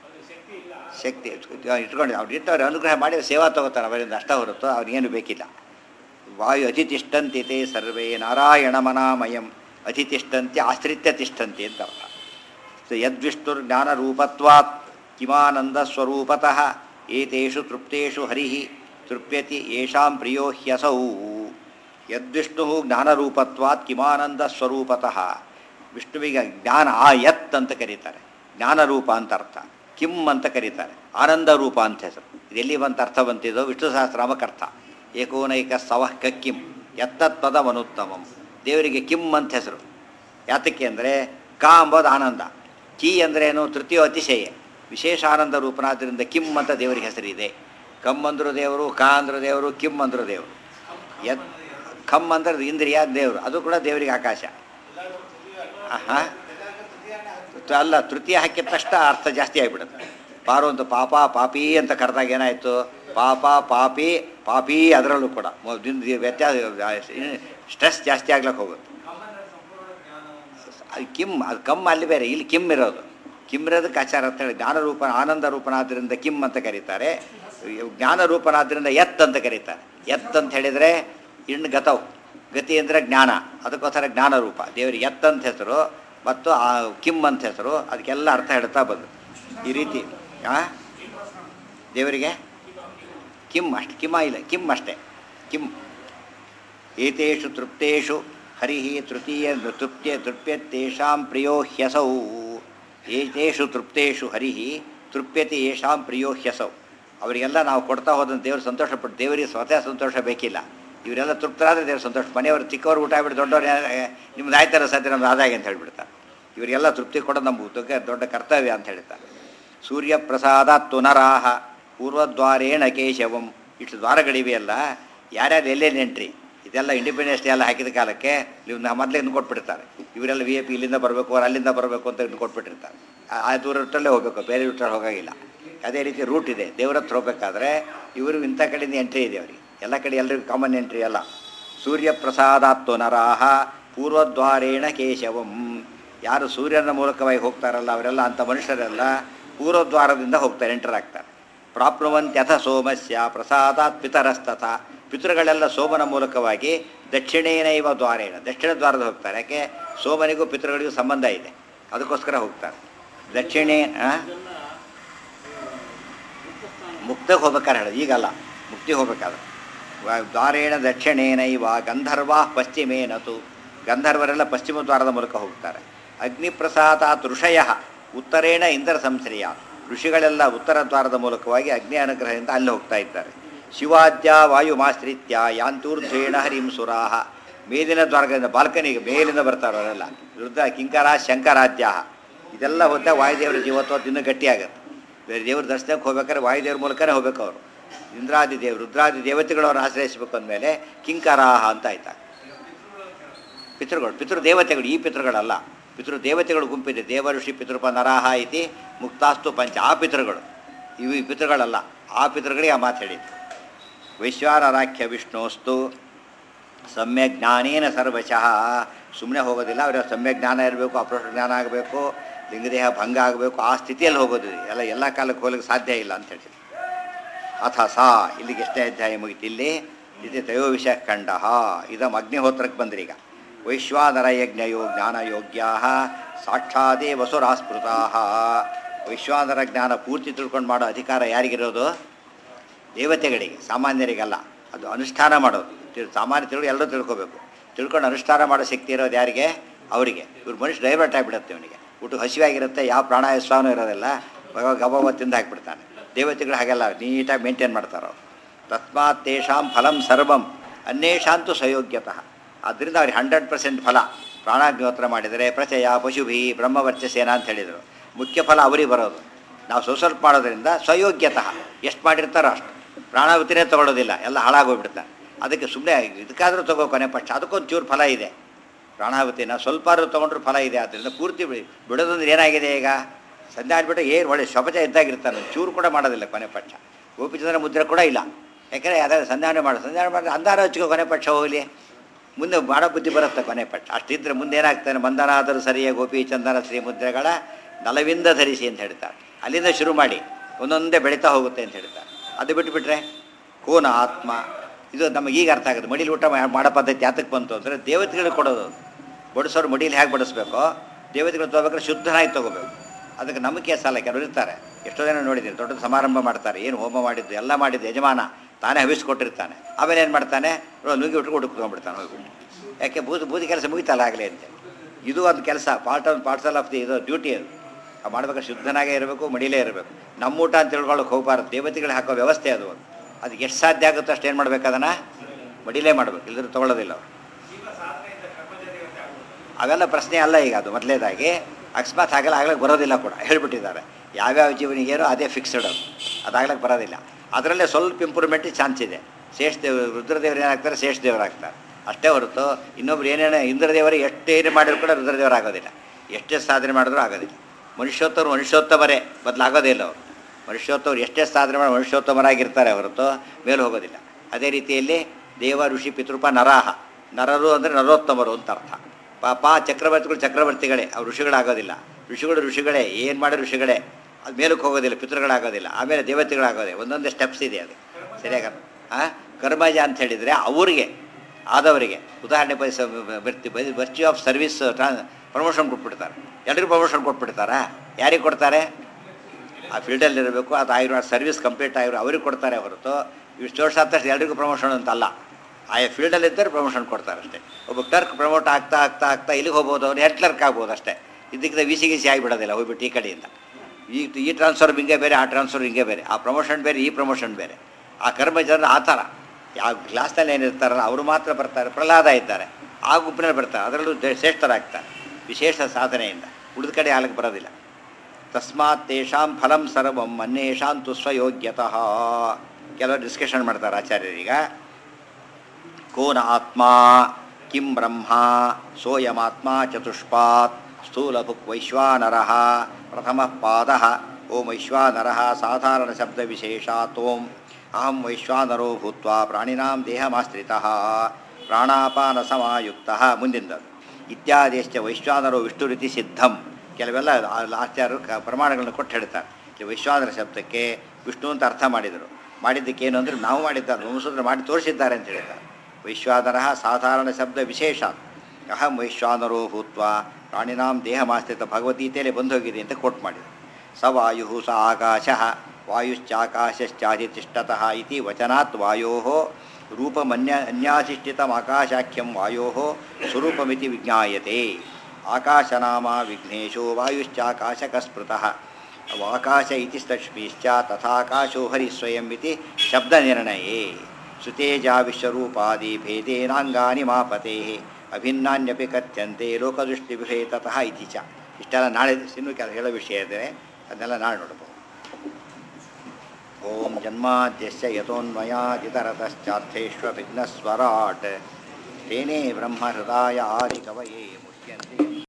ಶಕ್ತಿ ಇಟ್ಕೊಂಡು ಅವ್ರು ಇಟ್ಟವ್ರು ಅನುಗ್ರಹ ಮಾಡಿ ಸೇವಾ ತಗೋತಾರೆ ಅವರಿಂದ ಅಷ್ಟ ಹೊರತು ಅವ್ರಿಗೇನು ಬೇಕಿಲ್ಲ ವಾಯು ಅತಿತಿಷ್ಠಂತಿ ತೇ ಸರ್ವೇ ನಾರಾಯಣ ಮನಾಮಯಂ ಅತಿತಿಷ್ಠಂತಿ ಆಶ್ರಿತ್ಯ ತಿಷ್ಠಂತಿ ಅಂತ ಅರ್ಥ ಸೊ ಯದ್ವಿಷ್ಣುರ್ ಜ್ಞಾನರೂಪತ್ವಾತ್ ಕಿಮಾನಂದ ಸ್ವರೂಪತಃ ಏತೇಷು ತೃಪ್ತೇಷು ಹರಿ ತೃಪ್ಯತಿ ಯೇಷಾಂ ಪ್ರಿಯೋ ಹ್ಯಸೌ ಯದ್ವಿಷ್ಣು ಜ್ಞಾನರೂಪತ್ವಾತ್ ಕಿಮಾನಂದ ಸ್ವರೂಪತಃ ವಿಷ್ಣುವಿಗೆ ಜ್ಞಾನ ಆ ಯತ್ ಅಂತ ಕರೀತಾರೆ ಜ್ಞಾನರೂಪ ಅಂತ ಅರ್ಥ ಕಿಮ್ ಅಂತ ಕರೀತಾರೆ ಆನಂದ ರೂಪ ಅಂತ ಹೆಸರು ಇದೆಲ್ಲಿ ಬಂತ ಅರ್ಥ ಬಂತಿದ್ದು ವಿಷ್ಣು ಸಹಸ್ರಾಮಕ್ಕೆ ಅರ್ಥ ಏಕೋನೈಕ ಸವಃ ಕಿಂ ಎತ್ತತ್ಪದ ಮನುತ್ತಮಂ ದೇವರಿಗೆ ಕಿಮ್ ಅಂತ ಹೆಸರು ಯಾತಕ್ಕೆ ಅಂದರೆ ಕ ಅಂಬೋದು ಆನಂದ ಕಿ ಅಂದ್ರೇನು ತೃತೀಯ ಅತಿಶಯ ವಿಶೇಷ ಆನಂದ ರೂಪನಾದ್ದರಿಂದ ಕಿಮ್ ಅಂತ ದೇವರಿಗೆ ಹೆಸರಿದೆ ಕಮ್ ಅಂದ್ರು ದೇವರು ಕ ಅಂದ್ರು ದೇವರು ಕಿಮ್ ಅಂದ್ರು ದೇವರು ಎತ್ ಖಮ್ ಅಂದ್ರೆ ಇಂದ್ರಿಯ ದೇವರು ಅದು ಕೂಡ ದೇವರಿಗೆ ಆಕಾಶ ಹಾಂ ಅಲ್ಲ ತೃತೀಯ ಹಾಕಿದ ತಕ್ಷಣ ಅರ್ಥ ಜಾಸ್ತಿ ಆಗಿಬಿಡುತ್ತೆ ಪಾರು ಅಂತ ಪಾಪ ಪಾಪಿ ಅಂತ ಕರೆದಾಗ ಏನಾಯಿತು ಪಾಪ ಪಾಪಿ ಪಾಪಿ ಅದರಲ್ಲೂ ಕೂಡ ಮೊ- ದಿನ ವ್ಯತ್ಯಾಸ ಸ್ಟ್ರೆಸ್ ಜಾಸ್ತಿ ಆಗ್ಲಕ್ಕೆ ಹೋಗುತ್ತೆ ಅದು ಕಿಮ್ ಅದು ಕಮ್ ಅಲ್ಲಿ ಬೇರೆ ಇಲ್ಲಿ ಕಿಮ್ ಇರೋದು ಕಿಮ್ ಇರೋದಕ್ಕೆ ಆಚಾರ ಅಂತ ಹೇಳಿ ಜ್ಞಾನರೂಪ ಆನಂದ ರೂಪನಾದ್ದರಿಂದ ಕಿಮ್ ಅಂತ ಕರೀತಾರೆ ಜ್ಞಾನ ರೂಪನಾದ್ದರಿಂದ ಎತ್ ಅಂತ ಕರೀತಾರೆ ಎತ್ ಅಂತ ಹೇಳಿದರೆ ಇನ್ನು ಗತವು ಗತಿ ಅಂದರೆ ಜ್ಞಾನ ಅದಕ್ಕೋಸ್ಕರ ಜ್ಞಾನ ರೂಪ ದೇವರಿಗೆ ಎತ್ ಅಂತ ಹೆಸರು ಮತ್ತು ಆ ಕಿಮ್ ಅಂತ ಹೆಸರು ಅದಕ್ಕೆಲ್ಲ ಅರ್ಥ ಹೇಳ್ತಾ ಬಂದು ಈ ರೀತಿ ಆ ದೇವರಿಗೆ ಕಿಮ್ ಅಷ್ಟು ಕಿಮ ಇಲ್ಲ ಕಿಮ್ ಅಷ್ಟೇ ಕಿಮ್ ಏತೇಷು ತೃಪ್ತೇಷು ಹರಿ ತೃತೀಯ ತೃಪ್ತಿಯ ತೃಪ್ಯತ್ತೇಷಾಂ ಪ್ರಿಯೋ ಹ್ಯಸೌ ಏತೇಷು ತೃಪ್ತೇಷು ಹರಿ ತೃಪ್ಯತೆ ಯೇಷಾಂ ಪ್ರಿಯೋ ಹ್ಯಸೌ ಅವರಿಗೆಲ್ಲ ನಾವು ಕೊಡ್ತಾ ಹೋದಂಥ ದೇವರು ಸಂತೋಷಪಟ್ಟು ದೇವರಿಗೆ ಸ್ವತಃ ಸಂತೋಷ ಬೇಕಿಲ್ಲ ಇವರೆಲ್ಲ ತೃಪ್ತರಾದರೆ ದೇವ್ರು ಸಂತೋಷ ಮನೆಯವರು ಚಿಕ್ಕವರು ಊಟ ಆಗ್ಬಿಟ್ಟು ದೊಡ್ಡವ್ರು ಯಾ- ನಿಮ್ದು ಆಯ್ತಾರ ಸದ್ಯ ನಮ್ದು ಆದಾಯ ಅಂತ ಹೇಳ್ಬಿಡ್ತಾರೆ ಇವರಿಗೆಲ್ಲ ತೃಪ್ತಿ ಕೊಡೋದು ನಮ್ಮ ದೊಡ್ಡ ದೊಡ್ಡ ಕರ್ತವ್ಯ ಅಂತ ಹೇಳ್ತಾರೆ ಸೂರ್ಯ ಪ್ರಸಾದ ತುನರಾಹ ಪೂರ್ವದ್ವಾರೇಣ ಕೇಶವಂ ಇಷ್ಟು ದ್ವಾರಗಳಿವೆಯಲ್ಲ ಯಾರ್ಯಾರು ಎಲ್ಲೇನು ಎಂಟ್ರಿ ಇದೆಲ್ಲ ಇಂಡಿಪೆಂಡೆನ್ಸ್ ಡೇ ಎಲ್ಲ ಹಾಕಿದ ಕಾಲಕ್ಕೆ ನೀವು ನಮ್ಮ ಮೊದಲೇ ಇನ್ನು ಕೊಟ್ಬಿಡ್ತಾರೆ ಇವರೆಲ್ಲ ವಿ ಎ ಪಿ ಇಲ್ಲಿಂದ ಬರಬೇಕು ಅವ್ರು ಅಲ್ಲಿಂದ ಬರಬೇಕು ಅಂತ ಇನ್ನು ಕೊಟ್ಬಿಟ್ಟಿರ್ತಾರೆ ಆ- ಆ ದೂರ ರೂಟಲ್ಲೇ ಹೋಗಬೇಕು ಬೇರೆ ರೂಟಲ್ಲಿ ಹೋಗೋಂಗಿಲ್ಲ ಅದೇ ರೀತಿ ರೂಟ್ ಇದೆ ದೇವ್ರ ಹತ್ರ ಹೋಗ್ಬೇಕಾದ್ರೆ ಇವರು ಇಂಥ ಕಡೆಯಿಂದ ಎಂಟ್ರಿ ಇದೆ ಅವರಿಗೆ ಎಲ್ಲ ಕಡೆ ಎಲ್ರಿಗೂ ಕಾಮನ್ ಎಂಟ್ರಿ ಅಲ್ಲ ಸೂರ್ಯ ಪ್ರಸಾದಾತ್ತು ನರಾಹ ಪೂರ್ವದ್ವಾರೇಣ ಕೇಶವಂ ಯಾರು ಸೂರ್ಯನ ಮೂಲಕವಾಗಿ ಹೋಗ್ತಾರಲ್ಲ ಅವರೆಲ್ಲ ಅಂಥ ಮನುಷ್ಯರೆಲ್ಲ ಪೂರ್ವದ್ವಾರದಿಂದ ಹೋಗ್ತಾರೆ ಎಂಟರ್ ಆಗ್ತಾರೆ ಪ್ರಾಪ್ನುವಂತ್ಯಥ ಸೋಮಸ್ಯ ಪ್ರಸಾದಾತ್ ಪಿತರಸ್ತಥ ಪಿತೃಗಳೆಲ್ಲ ಸೋಮನ ಮೂಲಕವಾಗಿ ದಕ್ಷಿಣೇನೈವ ದ್ವಾರೇಣ ದಕ್ಷಿಣ ದ್ವಾರದ ಹೋಗ್ತಾರೆ ಯಾಕೆ ಸೋಮನಿಗೂ ಪಿತೃಗಳಿಗೂ ಸಂಬಂಧ ಇದೆ ಅದಕ್ಕೋಸ್ಕರ ಹೋಗ್ತಾರೆ ದಕ್ಷಿಣೇ ಆ? ಮುಕ್ತಕ್ಕೆ ಹೋಗ್ಬೇಕಾದ್ರೆ ಹೇಳೋದು ಈಗಲ್ಲ ಮುಕ್ತಿ ಹೋಗ್ಬೇಕಾದ್ರೆ ವ- ದ್ವಾರೇಣ ದಕ್ಷಿಣೇನೈವ ಗಂಧರ್ವಾ ಪಶ್ಚಿಮೇನತು ಗಂಧರ್ವರೆಲ್ಲ ಪಶ್ಚಿಮ ದ್ವಾರದ ಮೂಲಕ ಹೋಗ್ತಾರೆ ಅಗ್ನಿಪ್ರಸಾದಾತ್ ಋಷಯ ಉತ್ತರೇಣ ಇಂದ್ರ ಸಂಶ್ರಯ ಋಷಿಗಳೆಲ್ಲ ಉತ್ತರ ದ್ವಾರದ ಮೂಲಕವಾಗಿ ಅಗ್ನಿ ಅನುಗ್ರಹದಿಂದ ಅಲ್ಲಿ ಹೋಗ್ತಾ ಇದ್ದಾರೆ ಶಿವಾದ್ಯ ವಾಯುಮಾಶ್ರಿತ್ಯ ಯಾಂತೂರ್ಧ್ವೇಣ ಹರಿಂ ಸುರಾಹ ಮೇಲಿನ ದ್ವಾರದಿಂದ ಬಾಲ್ಕನಿಗೆ ಮೇಲಿಂದ ಬರ್ತಾರೆ ಅವರೆಲ್ಲ ರುದ್ರ ಕಿಂಕರ ಶಂಕರಾದ್ಯ ಇದೆಲ್ಲ ಹೋದ ವಾಯುದೇವರ ಜೀವತ್ವ ಇನ್ನೂ ಗಟ್ಟಿಯಾಗುತ್ತೆ ಬೇರೆ ದೇವ್ರ ದರ್ಶನಕ್ಕೆ ಹೋಗ್ಬೇಕಾದ್ರೆ ವಾಯುದೇವ್ರ ಮೂಲಕನೇ ಹೋಗ್ಬೇಕು ಅವರು ಇಂದ್ರಾದಿ ದೇವ್ ರುದ್ರಾದಿ ದೇವತೆಗಳವ್ರನ್ನ ಆಶ್ರಯಿಸಬೇಕು ಅಂದಮೇಲೆ ಕಿಂಕರಾಹ ಅಂತ ಆಯ್ತಾ ಪಿತೃಗಳು ಪಿತೃ ದೇವತೆಗಳು ಈ ಪಿತೃಗಳಲ್ಲ ಪಿತೃ ದೇವತೆಗಳು ಗುಂಪಿದೆ ದೇವ ಋಷಿ ಪಿತೃಪ ನರಾಹ ಇತಿ ಮುಕ್ತಾಸ್ತು ಪಂಚ ಆ ಪಿತೃಗಳು ಇವು ಈ ಪಿತೃಗಳಲ್ಲ ಆ ಪಿತೃಗಳಿಗೆ ಆ ಮಾತು ಹೇಳಿದ್ದು ವೈಶ್ವಾನರಾಖ್ಯ ವಿಷ್ಣುಸ್ತು ಸಮ್ಯಕ್ ಜ್ಞಾನೇನ ಸರ್ವಶಃ ಸುಮ್ಮನೆ ಹೋಗೋದಿಲ್ಲ ಅವರಿಗೆ ಸಮ್ಯಕ್ ಜ್ಞಾನ ಇರಬೇಕು ಅಪ್ರೋಷ ಜ್ಞಾನ ಆಗಬೇಕು ಲಿಂಗದೇಹ ಭಂಗ ಆಗಬೇಕು ಆ ಸ್ಥಿತಿಯಲ್ಲಿ ಹೋಗೋದು ಎಲ್ಲ ಎಲ್ಲ ಕಾಲಕ್ಕೆ ಹೋಗ್ಲಿಕ್ಕೆ ಸಾಧ್ಯ ಇಲ್ಲ ಅಂತ ಹೇಳಿ ಅಥ ಸಾ ಇಲ್ಲಿಗೆ ಎಷ್ಟೇ ಅಧ್ಯಾಯ ಮುಗಿತು ಇಲ್ಲಿ ಇದು ತ್ರಯೋವಿಷ ಖಂಡ ಇದಂ ಅಗ್ನಿಹೋತ್ರಕ್ಕೆ ಬಂದ್ರಿ ಈಗ ವೈಶ್ವಾನರ ಯಜ್ಞಯೋ ಜ್ಞಾನಯೋಗ್ಯಾ ಸಾಕ್ಷಾದೇ ವಸುರಾಸ್ಪೃತಾ ವೈಶ್ವಾನರ ಜ್ಞಾನ ಪೂರ್ತಿ ತಿಳ್ಕೊಂಡು ಮಾಡೋ ಅಧಿಕಾರ ಯಾರಿಗಿರೋದು ದೇವತೆಗಳಿಗೆ ಸಾಮಾನ್ಯರಿಗಲ್ಲ ಅದು ಅನುಷ್ಠಾನ ಮಾಡೋದು ತಿಳ್ ಸಾಮಾನ್ಯ ತಿಳ್ಕೊಂಡು ಎಲ್ಲರೂ ತಿಳ್ಕೊಬೇಕು ತಿಳ್ಕೊಂಡು ಅನುಷ್ಠಾನ ಮಾಡೋ ಶಕ್ತಿ ಇರೋದು ಯಾರಿಗೆ ಅವರಿಗೆ ಇವ್ರು ಮನುಷ್ಯ ಡೈವರ್ಟ್ ಆಗಿಬಿಡುತ್ತೆ ಇವನಿಗೆ ಊಟ ಹಸಿವಾಗಿರುತ್ತೆ ಯಾವ ಪ್ರಾಣಾಯಾಮನೂ ಇರೋದಿಲ್ಲ ಗಬವ ತಿಂದು ಹಾಕಿಬಿಡ್ತಾನೆ ದೇವತೆಗಳು ಹಾಗೆಲ್ಲ ನೀಟಾಗಿ ಮೇಂಟೈನ್ ಮಾಡ್ತಾರೆ ಅವ್ರು ತಸ್ಮಾತ್ ತೇಷಾಂ ಫಲಂ ಸರ್ವಂ ಅನ್ಯೇಷಾಂತು ಸಯೋಗ್ಯತಃ ಆದ್ದರಿಂದ ಅವ್ರಿಗೆ ಹಂಡ್ರೆಡ್ ಪರ್ಸೆಂಟ್ ಫಲ ಪ್ರಾಣಾಗ್ನಿಹೋತ್ರ ಮಾಡಿದರೆ ಪ್ರಚಯ ಪಶುಭಿ ಬ್ರಹ್ಮವರ್ಚಸೇನ ಅಂತ ಹೇಳಿದರು ಮುಖ್ಯ ಫಲ ಅವರಿಗೆ ಬರೋದು ನಾವು ಸ್ವಲ್ಪ ಸ್ವಲ್ಪ ಮಾಡೋದ್ರಿಂದ ಸ್ವಯೋಗ್ಯತಃ ಎಷ್ಟು ಮಾಡಿರ್ತಾರೋ ಅಷ್ಟು ಪ್ರಾಣಾಹುತಿನೇ ತೊಗೊಳೋದಿಲ್ಲ ಎಲ್ಲ ಹಾಳಾಗೋಗ್ಬಿಡ್ತಾರೆ ಅದಕ್ಕೆ ಸುಮ್ಮನೆ ಇದಕ್ಕಾದರೂ ತಗೋ ಕೊನೆ ಪಕ್ಷ ಅದಕ್ಕೊಂದು ಚೂರು ಫಲ ಇದೆ ಪ್ರಾಣಾಹುತಿನ ಸ್ವಲ್ಪ ತೊಗೊಂಡ್ರು ಫಲ ಇದೆ ಆದ್ದರಿಂದ ಪೂರ್ತಿ ಬಿಡಿ ಬಿಡೋದಂದ್ರೆ ಏನಾಗಿದೆ ಈಗ ಸಂಧ್ಯಾ ಆಡ್ಬಿಟ್ಟು ಏನು ಒಳ್ಳೆ ಶಪಥ ಇದ್ದಾಗಿರ್ತಾನೆ ಚೂರು ಕೂಡ ಮಾಡೋದಿಲ್ಲ ಕೊನೆ ಪಕ್ಷ ಗೋಪಿಚಂದ್ರ ಮುದ್ರೆ ಕೂಡ ಇಲ್ಲ ಯಾಕಂದರೆ ಅದೇ ಸಂಧಾನ ಮಾಡೋ ಸಂಧಾನ ಮಾಡಿದ್ರೆ ಅಂಧಾರ ಹಚ್ಕೋ ಕೊನೆ ಪಕ್ಷ ಹೋಗಲಿ ಮುಂದೆ ಮಾಡೋ ಬುದ್ಧಿ ಬರುತ್ತೆ ಕೊನೆ ಪಕ್ಷ ಅಷ್ಟಿದ್ರೆ ಮುಂದೆ ಏನಾಗ್ತಾನೆ ಮಂದನಾದರೂ ಸರಿಯೇ ಗೋಪಿ ಚಂದನ ಶ್ರೀ ಮುದ್ರೆಗಳ ನಲವಿಂದ ಧರಿಸಿ ಅಂತ ಹೇಳ್ತಾರೆ ಅಲ್ಲಿಂದ ಶುರು ಮಾಡಿ ಒಂದೊಂದೇ ಬೆಳೀತಾ ಹೋಗುತ್ತೆ ಅಂತ ಹೇಳ್ತಾರೆ ಅದು ಬಿಟ್ಟುಬಿಟ್ರೆ ಕೋನ ಆತ್ಮ ಇದು ನಮಗೆ ಈಗ ಅರ್ಥ ಆಗುತ್ತೆ ಮಡಿಲಿ ಊಟ ಮಾ- ಮಾಡೋ ಪದ್ಧತಿ ಯಾತಕ್ಕೆ ಬಂತು ಅಂದರೆ ದೇವತೆಗಳಿಗೆ ಕೊಡೋದು ಬಡಿಸೋರು ಮಡಿಲಿ ಹೇಗೆ ಬಡಿಸ್ಬೇಕೋ ದೇವತೆಗಳು ತೊಗೋಬೇಕಾದ್ರೆ ಶುದ್ಧನಾಗಿ ತೊಗೋಬೇಕು ಅದಕ್ಕೆ ನಂಬಿಕೆ ಸಾಲ ಕೆಲವರು ಇರ್ತಾರೆ ಎಷ್ಟೋ ಜನ ನೋಡಿದ್ದೀನಿ ದೊಡ್ಡ ಸಮಾರಂಭ ಮಾಡ್ತಾರೆ ಏನು ಹೋಮ ಮಾಡಿದ್ದು ಎಲ್ಲ ಮಾಡಿದ್ದು ಯಜಮಾನ ತಾನೇ ಹವಿಸ್ಕೊಟ್ಟಿರ್ತಾನೆ ಆಮೇಲೆ ಏನು ಮಾಡ್ತಾನೆ ರೋ- ಲುಂಗಿ ಉಟ್ಕೊಂಡು ಹುಡುಕ್ಕೊಂಡ್ಬಿಡ್ತಾನೆ ಹೋಗ್ಬಿಟ್ಟು ಯಾಕೆ ಬೂದಿ ಬೂದಿ ಕೆಲಸ ಮುಗಿತಲ್ಲ ಆಗಲಿ ಅಂತೇಳಿ ಇದು ಒಂದು ಕೆಲಸ part of parcel of the ಇದು ಡ್ಯೂಟಿ ಅದು ಆ ಮಾಡ್ಬೇಕಾದ್ರೆ ಶುದ್ಧನಾಗೇ ಇರಬೇಕು ಮಡಿಲೇ ಇರಬೇಕು ನಮ್ಮ ಊಟ ಅಂತ ತಿಳ್ಕೊಳ್ಳೋಕೆ ಹೋಗಬಾರ್ದು ದೇವತೆಗಳು ಹಾಕೋ ವ್ಯವಸ್ಥೆ ಅದು ಒಂದು ಅದು ಎಷ್ಟು ಸಾಧ್ಯ ಆಗುತ್ತೋ ಅಷ್ಟು ಏನು ಮಾಡ್ಬೇಕು ಅದನ್ನು ಮಡಿಲೇ ಮಾಡಬೇಕು ಇಲ್ಲದ್ರೆ ತೊಗೊಳ್ಳೋದಿಲ್ಲ ಅವರು ಅವೆಲ್ಲ ಪ್ರಶ್ನೆ ಅಲ್ಲ ಈಗ ಅದು ಮೊದಲೇದಾಗಿ ಅಕಸ್ಮಾತ್ ಆಗಲ್ಲ ಆಗ್ಲಕ್ಕೆ ಬರೋದಿಲ್ಲ ಕೂಡ ಹೇಳ್ಬಿಟ್ಟಿದ್ದಾರೆ ಯಾವ್ಯಾವ ಜೀವನಿಗೇನೋ ಅದೇ ಫಿಕ್ಸ್ಡ್ ಅದು ಅದಾಗ್ಲಕ್ಕೆ ಬರೋದಿಲ್ಲ ಅದರಲ್ಲೇ ಸ್ವಲ್ಪ ಇಂಪ್ರೂವ್ಮೆಂಟ್ ಚಾನ್ಸ್ ಇದೆ ಶೇಷ ದೇವ ರುದ್ರದೇವರು ಏನಾಗ್ತಾರೆ ಶೇಷ ದೇವರಾಗ್ತಾರೆ ಅಷ್ಟೇ ಹೊರತು ಇನ್ನೊಬ್ರು ಏನೇನು ಇಂದ್ರದೇವರಿಗೆ ಎಷ್ಟೇನು ಮಾಡಿದ್ರು ಕೂಡ ರುದ್ರದೇವರು ಆಗೋದಿಲ್ಲ ಎಷ್ಟೇ ಸಾಧನೆ ಮಾಡಿದ್ರೂ ಆಗೋದಿಲ್ಲ ಮನುಷ್ಯೋತ್ತವರು ಮನುಷ್ಯೋತ್ತಮರೇ ಬದಲಾಗೋದೇ ಇಲ್ಲ ಅವರು ಮನುಷ್ಯೋತ್ತವರು ಎಷ್ಟೇ ಸಾಧನೆ ಮಾಡಿ ಮನುಷ್ಯೋತ್ತಮರಾಗಿರ್ತಾರೆ ಹೊರತು ಮೇಲೆ ಹೋಗೋದಿಲ್ಲ ಅದೇ ರೀತಿಯಲ್ಲಿ ದೇವ ಋಷಿ ಪಿತೃಪ ನರಾಹ ನರರು ಅಂದರೆ ನರೋತ್ತಮರು ಅಂತ ಅರ್ಥ ಪಾಪ ಚಕ್ರವರ್ತಿಗಳು ಚಕ್ರವರ್ತಿಗಳೇ ಅವ್ರು ಋಷಿಗಳಾಗೋದಿಲ್ಲ ಋಷಿಗಳು ಋಷಿಗಳೇ ಏನು ಮಾಡಿ ಋಷಿಗಳೇ ಅದು ಮೇಲಕ್ಕೆ ಹೋಗೋದಿಲ್ಲ ಪಿತೃಗಳಾಗೋದಿಲ್ಲ ಆಮೇಲೆ ದೇವತೆಗಳಾಗೋದಿಲ್ಲ ಒಂದೊಂದೇ ಸ್ಟೆಪ್ಸ್ ಇದೆ ಅದು ಸರಿಯಾಗ ಹಾಂ ಕರ್ಮಜ ಅಂತ ಹೇಳಿದರೆ ಅವರಿಗೆ ಆದವರಿಗೆ ಉದಾಹರಣೆ ಬಯಸ ಬರ್ತಿ ಬರ್ಚಿ ಆಫ್ ಸರ್ವಿಸ್ ಟ್ರಾನ್ ಪ್ರಮೋಷನ್ ಕೊಟ್ಬಿಡ್ತಾರೆ ಎಲ್ರಿಗೂ ಪ್ರಮೋಷನ್ ಕೊಟ್ಬಿಡ್ತಾರಾ ಯಾರಿಗೆ ಕೊಡ್ತಾರೆ ಆ ಫೀಲ್ಡಲ್ಲಿ ಇರಬೇಕು ಅದು ಆಗಿರೋ ಸರ್ವಿಸ್ ಕಂಪ್ಲೀಟ್ ಆಗಿರೋ ಅವ್ರಿಗೆ ಕೊಡ್ತಾರೆ ಹೊರತು ಇಷ್ಟು ವರ್ಷ ಆದ ತಕ್ಷಣ ಎಲ್ರಿಗೂ ಪ್ರಮೋಷನ್ ಅಂತ ಅಲ್ಲ ಆಯಾ ಫೀಲ್ಡಲ್ಲಿ ಇದ್ದರೆ ಪ್ರಮೋಷನ್ ಕೊಡ್ತಾರೆ ಅಷ್ಟೇ ಒಬ್ಬ ಕ್ಲರ್ಕ್ ಪ್ರಮೋಟ್ ಆಗ್ತಾ ಆಗ್ತಾ ಆಗ್ತಾ ಇಲ್ಲಿಗೆ ಹೋಗ್ಬೋದು ಅವ್ನು ಹೆಡ್ ಕ್ಲರ್ಕ್ ಆಗ್ಬೋದು ಅಷ್ಟೇ ಇದಕ್ಕಿಂತ ವಿ ಸಿ ಗಿ ಸಿ ಆಗಿಬಿಡೋದಿಲ್ಲ ಹೋಗ್ಬಿಟ್ಟು ಈ ಕಡೆಯಿಂದ ಈ ಈ ಟ್ರಾನ್ಸ್ಫರ್ ಹಿಂಗೆ ಬೇರೆ ಆ ಟ್ರಾನ್ಸ್ಫರ್ ಹಿಂಗೆ ಬೇರೆ ಆ ಪ್ರಮೋಷನ್ ಬೇರೆ ಈ ಪ್ರಮೋಷನ್ ಬೇರೆ ಆ ಕರ್ಮಚಾರ ಆ ಥರ ಯಾವ ಕ್ಲಾಸ್ನಲ್ಲಿ ಏನಿರ್ತಾರಲ್ಲ ಅವರು ಮಾತ್ರ ಬರ್ತಾರೆ ಪ್ರಹ್ಲಾದ ಇದ್ದಾರೆ ಆ ಗುಂಪಿನಲ್ಲಿ ಬರ್ತಾರೆ ಅದರಲ್ಲೂ ದೇ- ಶ್ರೇಷ್ಠರಾಗ್ತಾರೆ ವಿಶೇಷ ಸಾಧನೆಯಿಂದ ಉಳಿದ ಕಡೆ ಆಲಕ್ಕೆ ಬರೋದಿಲ್ಲ ತಸ್ಮಾತ್ ತೇಷಾಂ ಫಲಂ ಸರ್ವಂ ಅನ್ಯೇಷಾಂ ತು ಸ್ವಯೋಗ್ಯತಃ ಕೆಲವರು ಡಿಸ್ಕಷನ್ ಮಾಡ್ತಾರೆ ಆಚಾರ್ಯರೀಗ ಕೋನ ಆತ್ಮ ಕಿಂ ಬ್ರಹ್ಮ ಸೋಯಮಾತ್ಮ ಚತುಷ್ಪಾತ್ ಸ್ಥೂಲಭುಕ್ ವೈಶ್ವಾನರ ಪ್ರಥಮ ಪಾದ ಓಂ ವೈಶ್ವಾನರ ಸಾಧಾರಣ ಶಬ್ದ ವಿಶೇಷಾತ್ ಓಂ ಅಹಂ ವೈಶ್ವಾನರೋ ಭೂತ್ವ ಪ್ರಾಣಿನಾಂ ದೇಹಮಾಶ್ರಿತಃ ಪ್ರಾಣಾಪಾನ ಸಮಾಯುಕ್ತ ಮುಂದಿಂದದು ಇತ್ಯಾದಿಶ್ಚ ವೈಶ್ವಾನರೋ ವಿಷ್ಣು ರೀತಿ ಸಿದ್ಧಂ ಕೆಲವೆಲ್ಲ ಆ- ಆಚಾರ್ಯರು ಕ ಪ್ರಮಾಣಗಳನ್ನು ಕೊಟ್ಟು ಹೇಳ್ತಾರೆ ಈ ವೈಶ್ವಾನರ ಶಬ್ದಕ್ಕೆ ವಿಷ್ಣು ಅಂತ ಅರ್ಥ ಮಾಡಿದರು ಮಾಡಿದ್ದಕ್ಕೆ ಏನು ಅಂದರೆ ನಾವು ಮಾಡಿದ್ದಾರೆ ವಂಶೂದ್ರ ಮಾಡಿ ತೋರಿಸಿದ್ದಾರೆ ಅಂತ ಹೇಳಿದ್ದಾರೆ ವೈಶ್ವಾನರ ಸಾಧಾರಣ ಶಬ್ದ ವಿಶೇಷ ಅಹಂ ವೈಶ್ವಾನರೋ ಭೂತ್ವ ಪ್ರಾಣಿನಾಂ ದೇಹಮಾಶ್ರಿತ ಭಗವದ್ಗೀತೆಯಲ್ಲಿ ಬಂದು ಹೋಗಿದೆ ಅಂತ ಕೋಟ್ ಮಾಡಿದರು ಸ ವಾಯು ಸ ಆಕಾಶ ವಾಯುಶ್ಚಾಕಾಶಶ್ಚಾಧಿತಿಷ್ಠತಃ ಇತಿ ವಚನಾತ್ ವಾಯೋ ರೂಪಮನ್ಯ ಅನ್ಯಾಧಿಷ್ಠಿತಮಾಕಾಶಾಖ್ಯಂ ವಾಯೋ ಸ್ವರೂಪಮಿತಿ ವಿಜ್ಞಾಯತೆ ಆಕಾಶನಾಮ ವಿಘ್ನೇಶೋ ವಾಯುಶ್ಚಾಕಾಶಕಸ್ಮೃತಃ ಆಕಾಶ ಇತಿ ಲಕ್ಷ್ಮೀಶ್ಚ ತಥಾಕಾಶೋ ಹರಿ ಸ್ವಯಂ ಇತಿ ಶಬ್ದನಿರ್ಣಯೇ ಸುತೇಜ ವಿಶ್ವರೂಪಾದಿ ಭೇದೇನಾಂಗಾನಿ ಮಾಪತೆ ಅಭಿನ್ನಾನ್ಯಪಿ ಕಥ್ಯಂತೆ ಲೋಕದೃಷ್ಟಿಭೇತತಃ ಇತಿ ಚ ಇಷ್ಟೆಲ್ಲ ನಾಳೆ ಇನ್ನೂ ಕೆಲ ಹೇಳೋ ವಿಷಯ ಇದೆ ಅದನ್ನೆಲ್ಲ ನಾಳೆ ನೋಡ್ಬೋದು ಓಂ ಜನ್ಮಾದ್ಯಸ್ಯ ಯತೋನ್ಮಯಾದಿತರತಶ್ಚಾರ್ಥೇಷ್ವಭಿಘ್ನಸ್ವರಾಟ್ ತೇನೇ ಬ್ರಹ್ಮಹೃದಾಯ ಆದಿಕವಯೇ ಮುಹ್ಯಂತೆ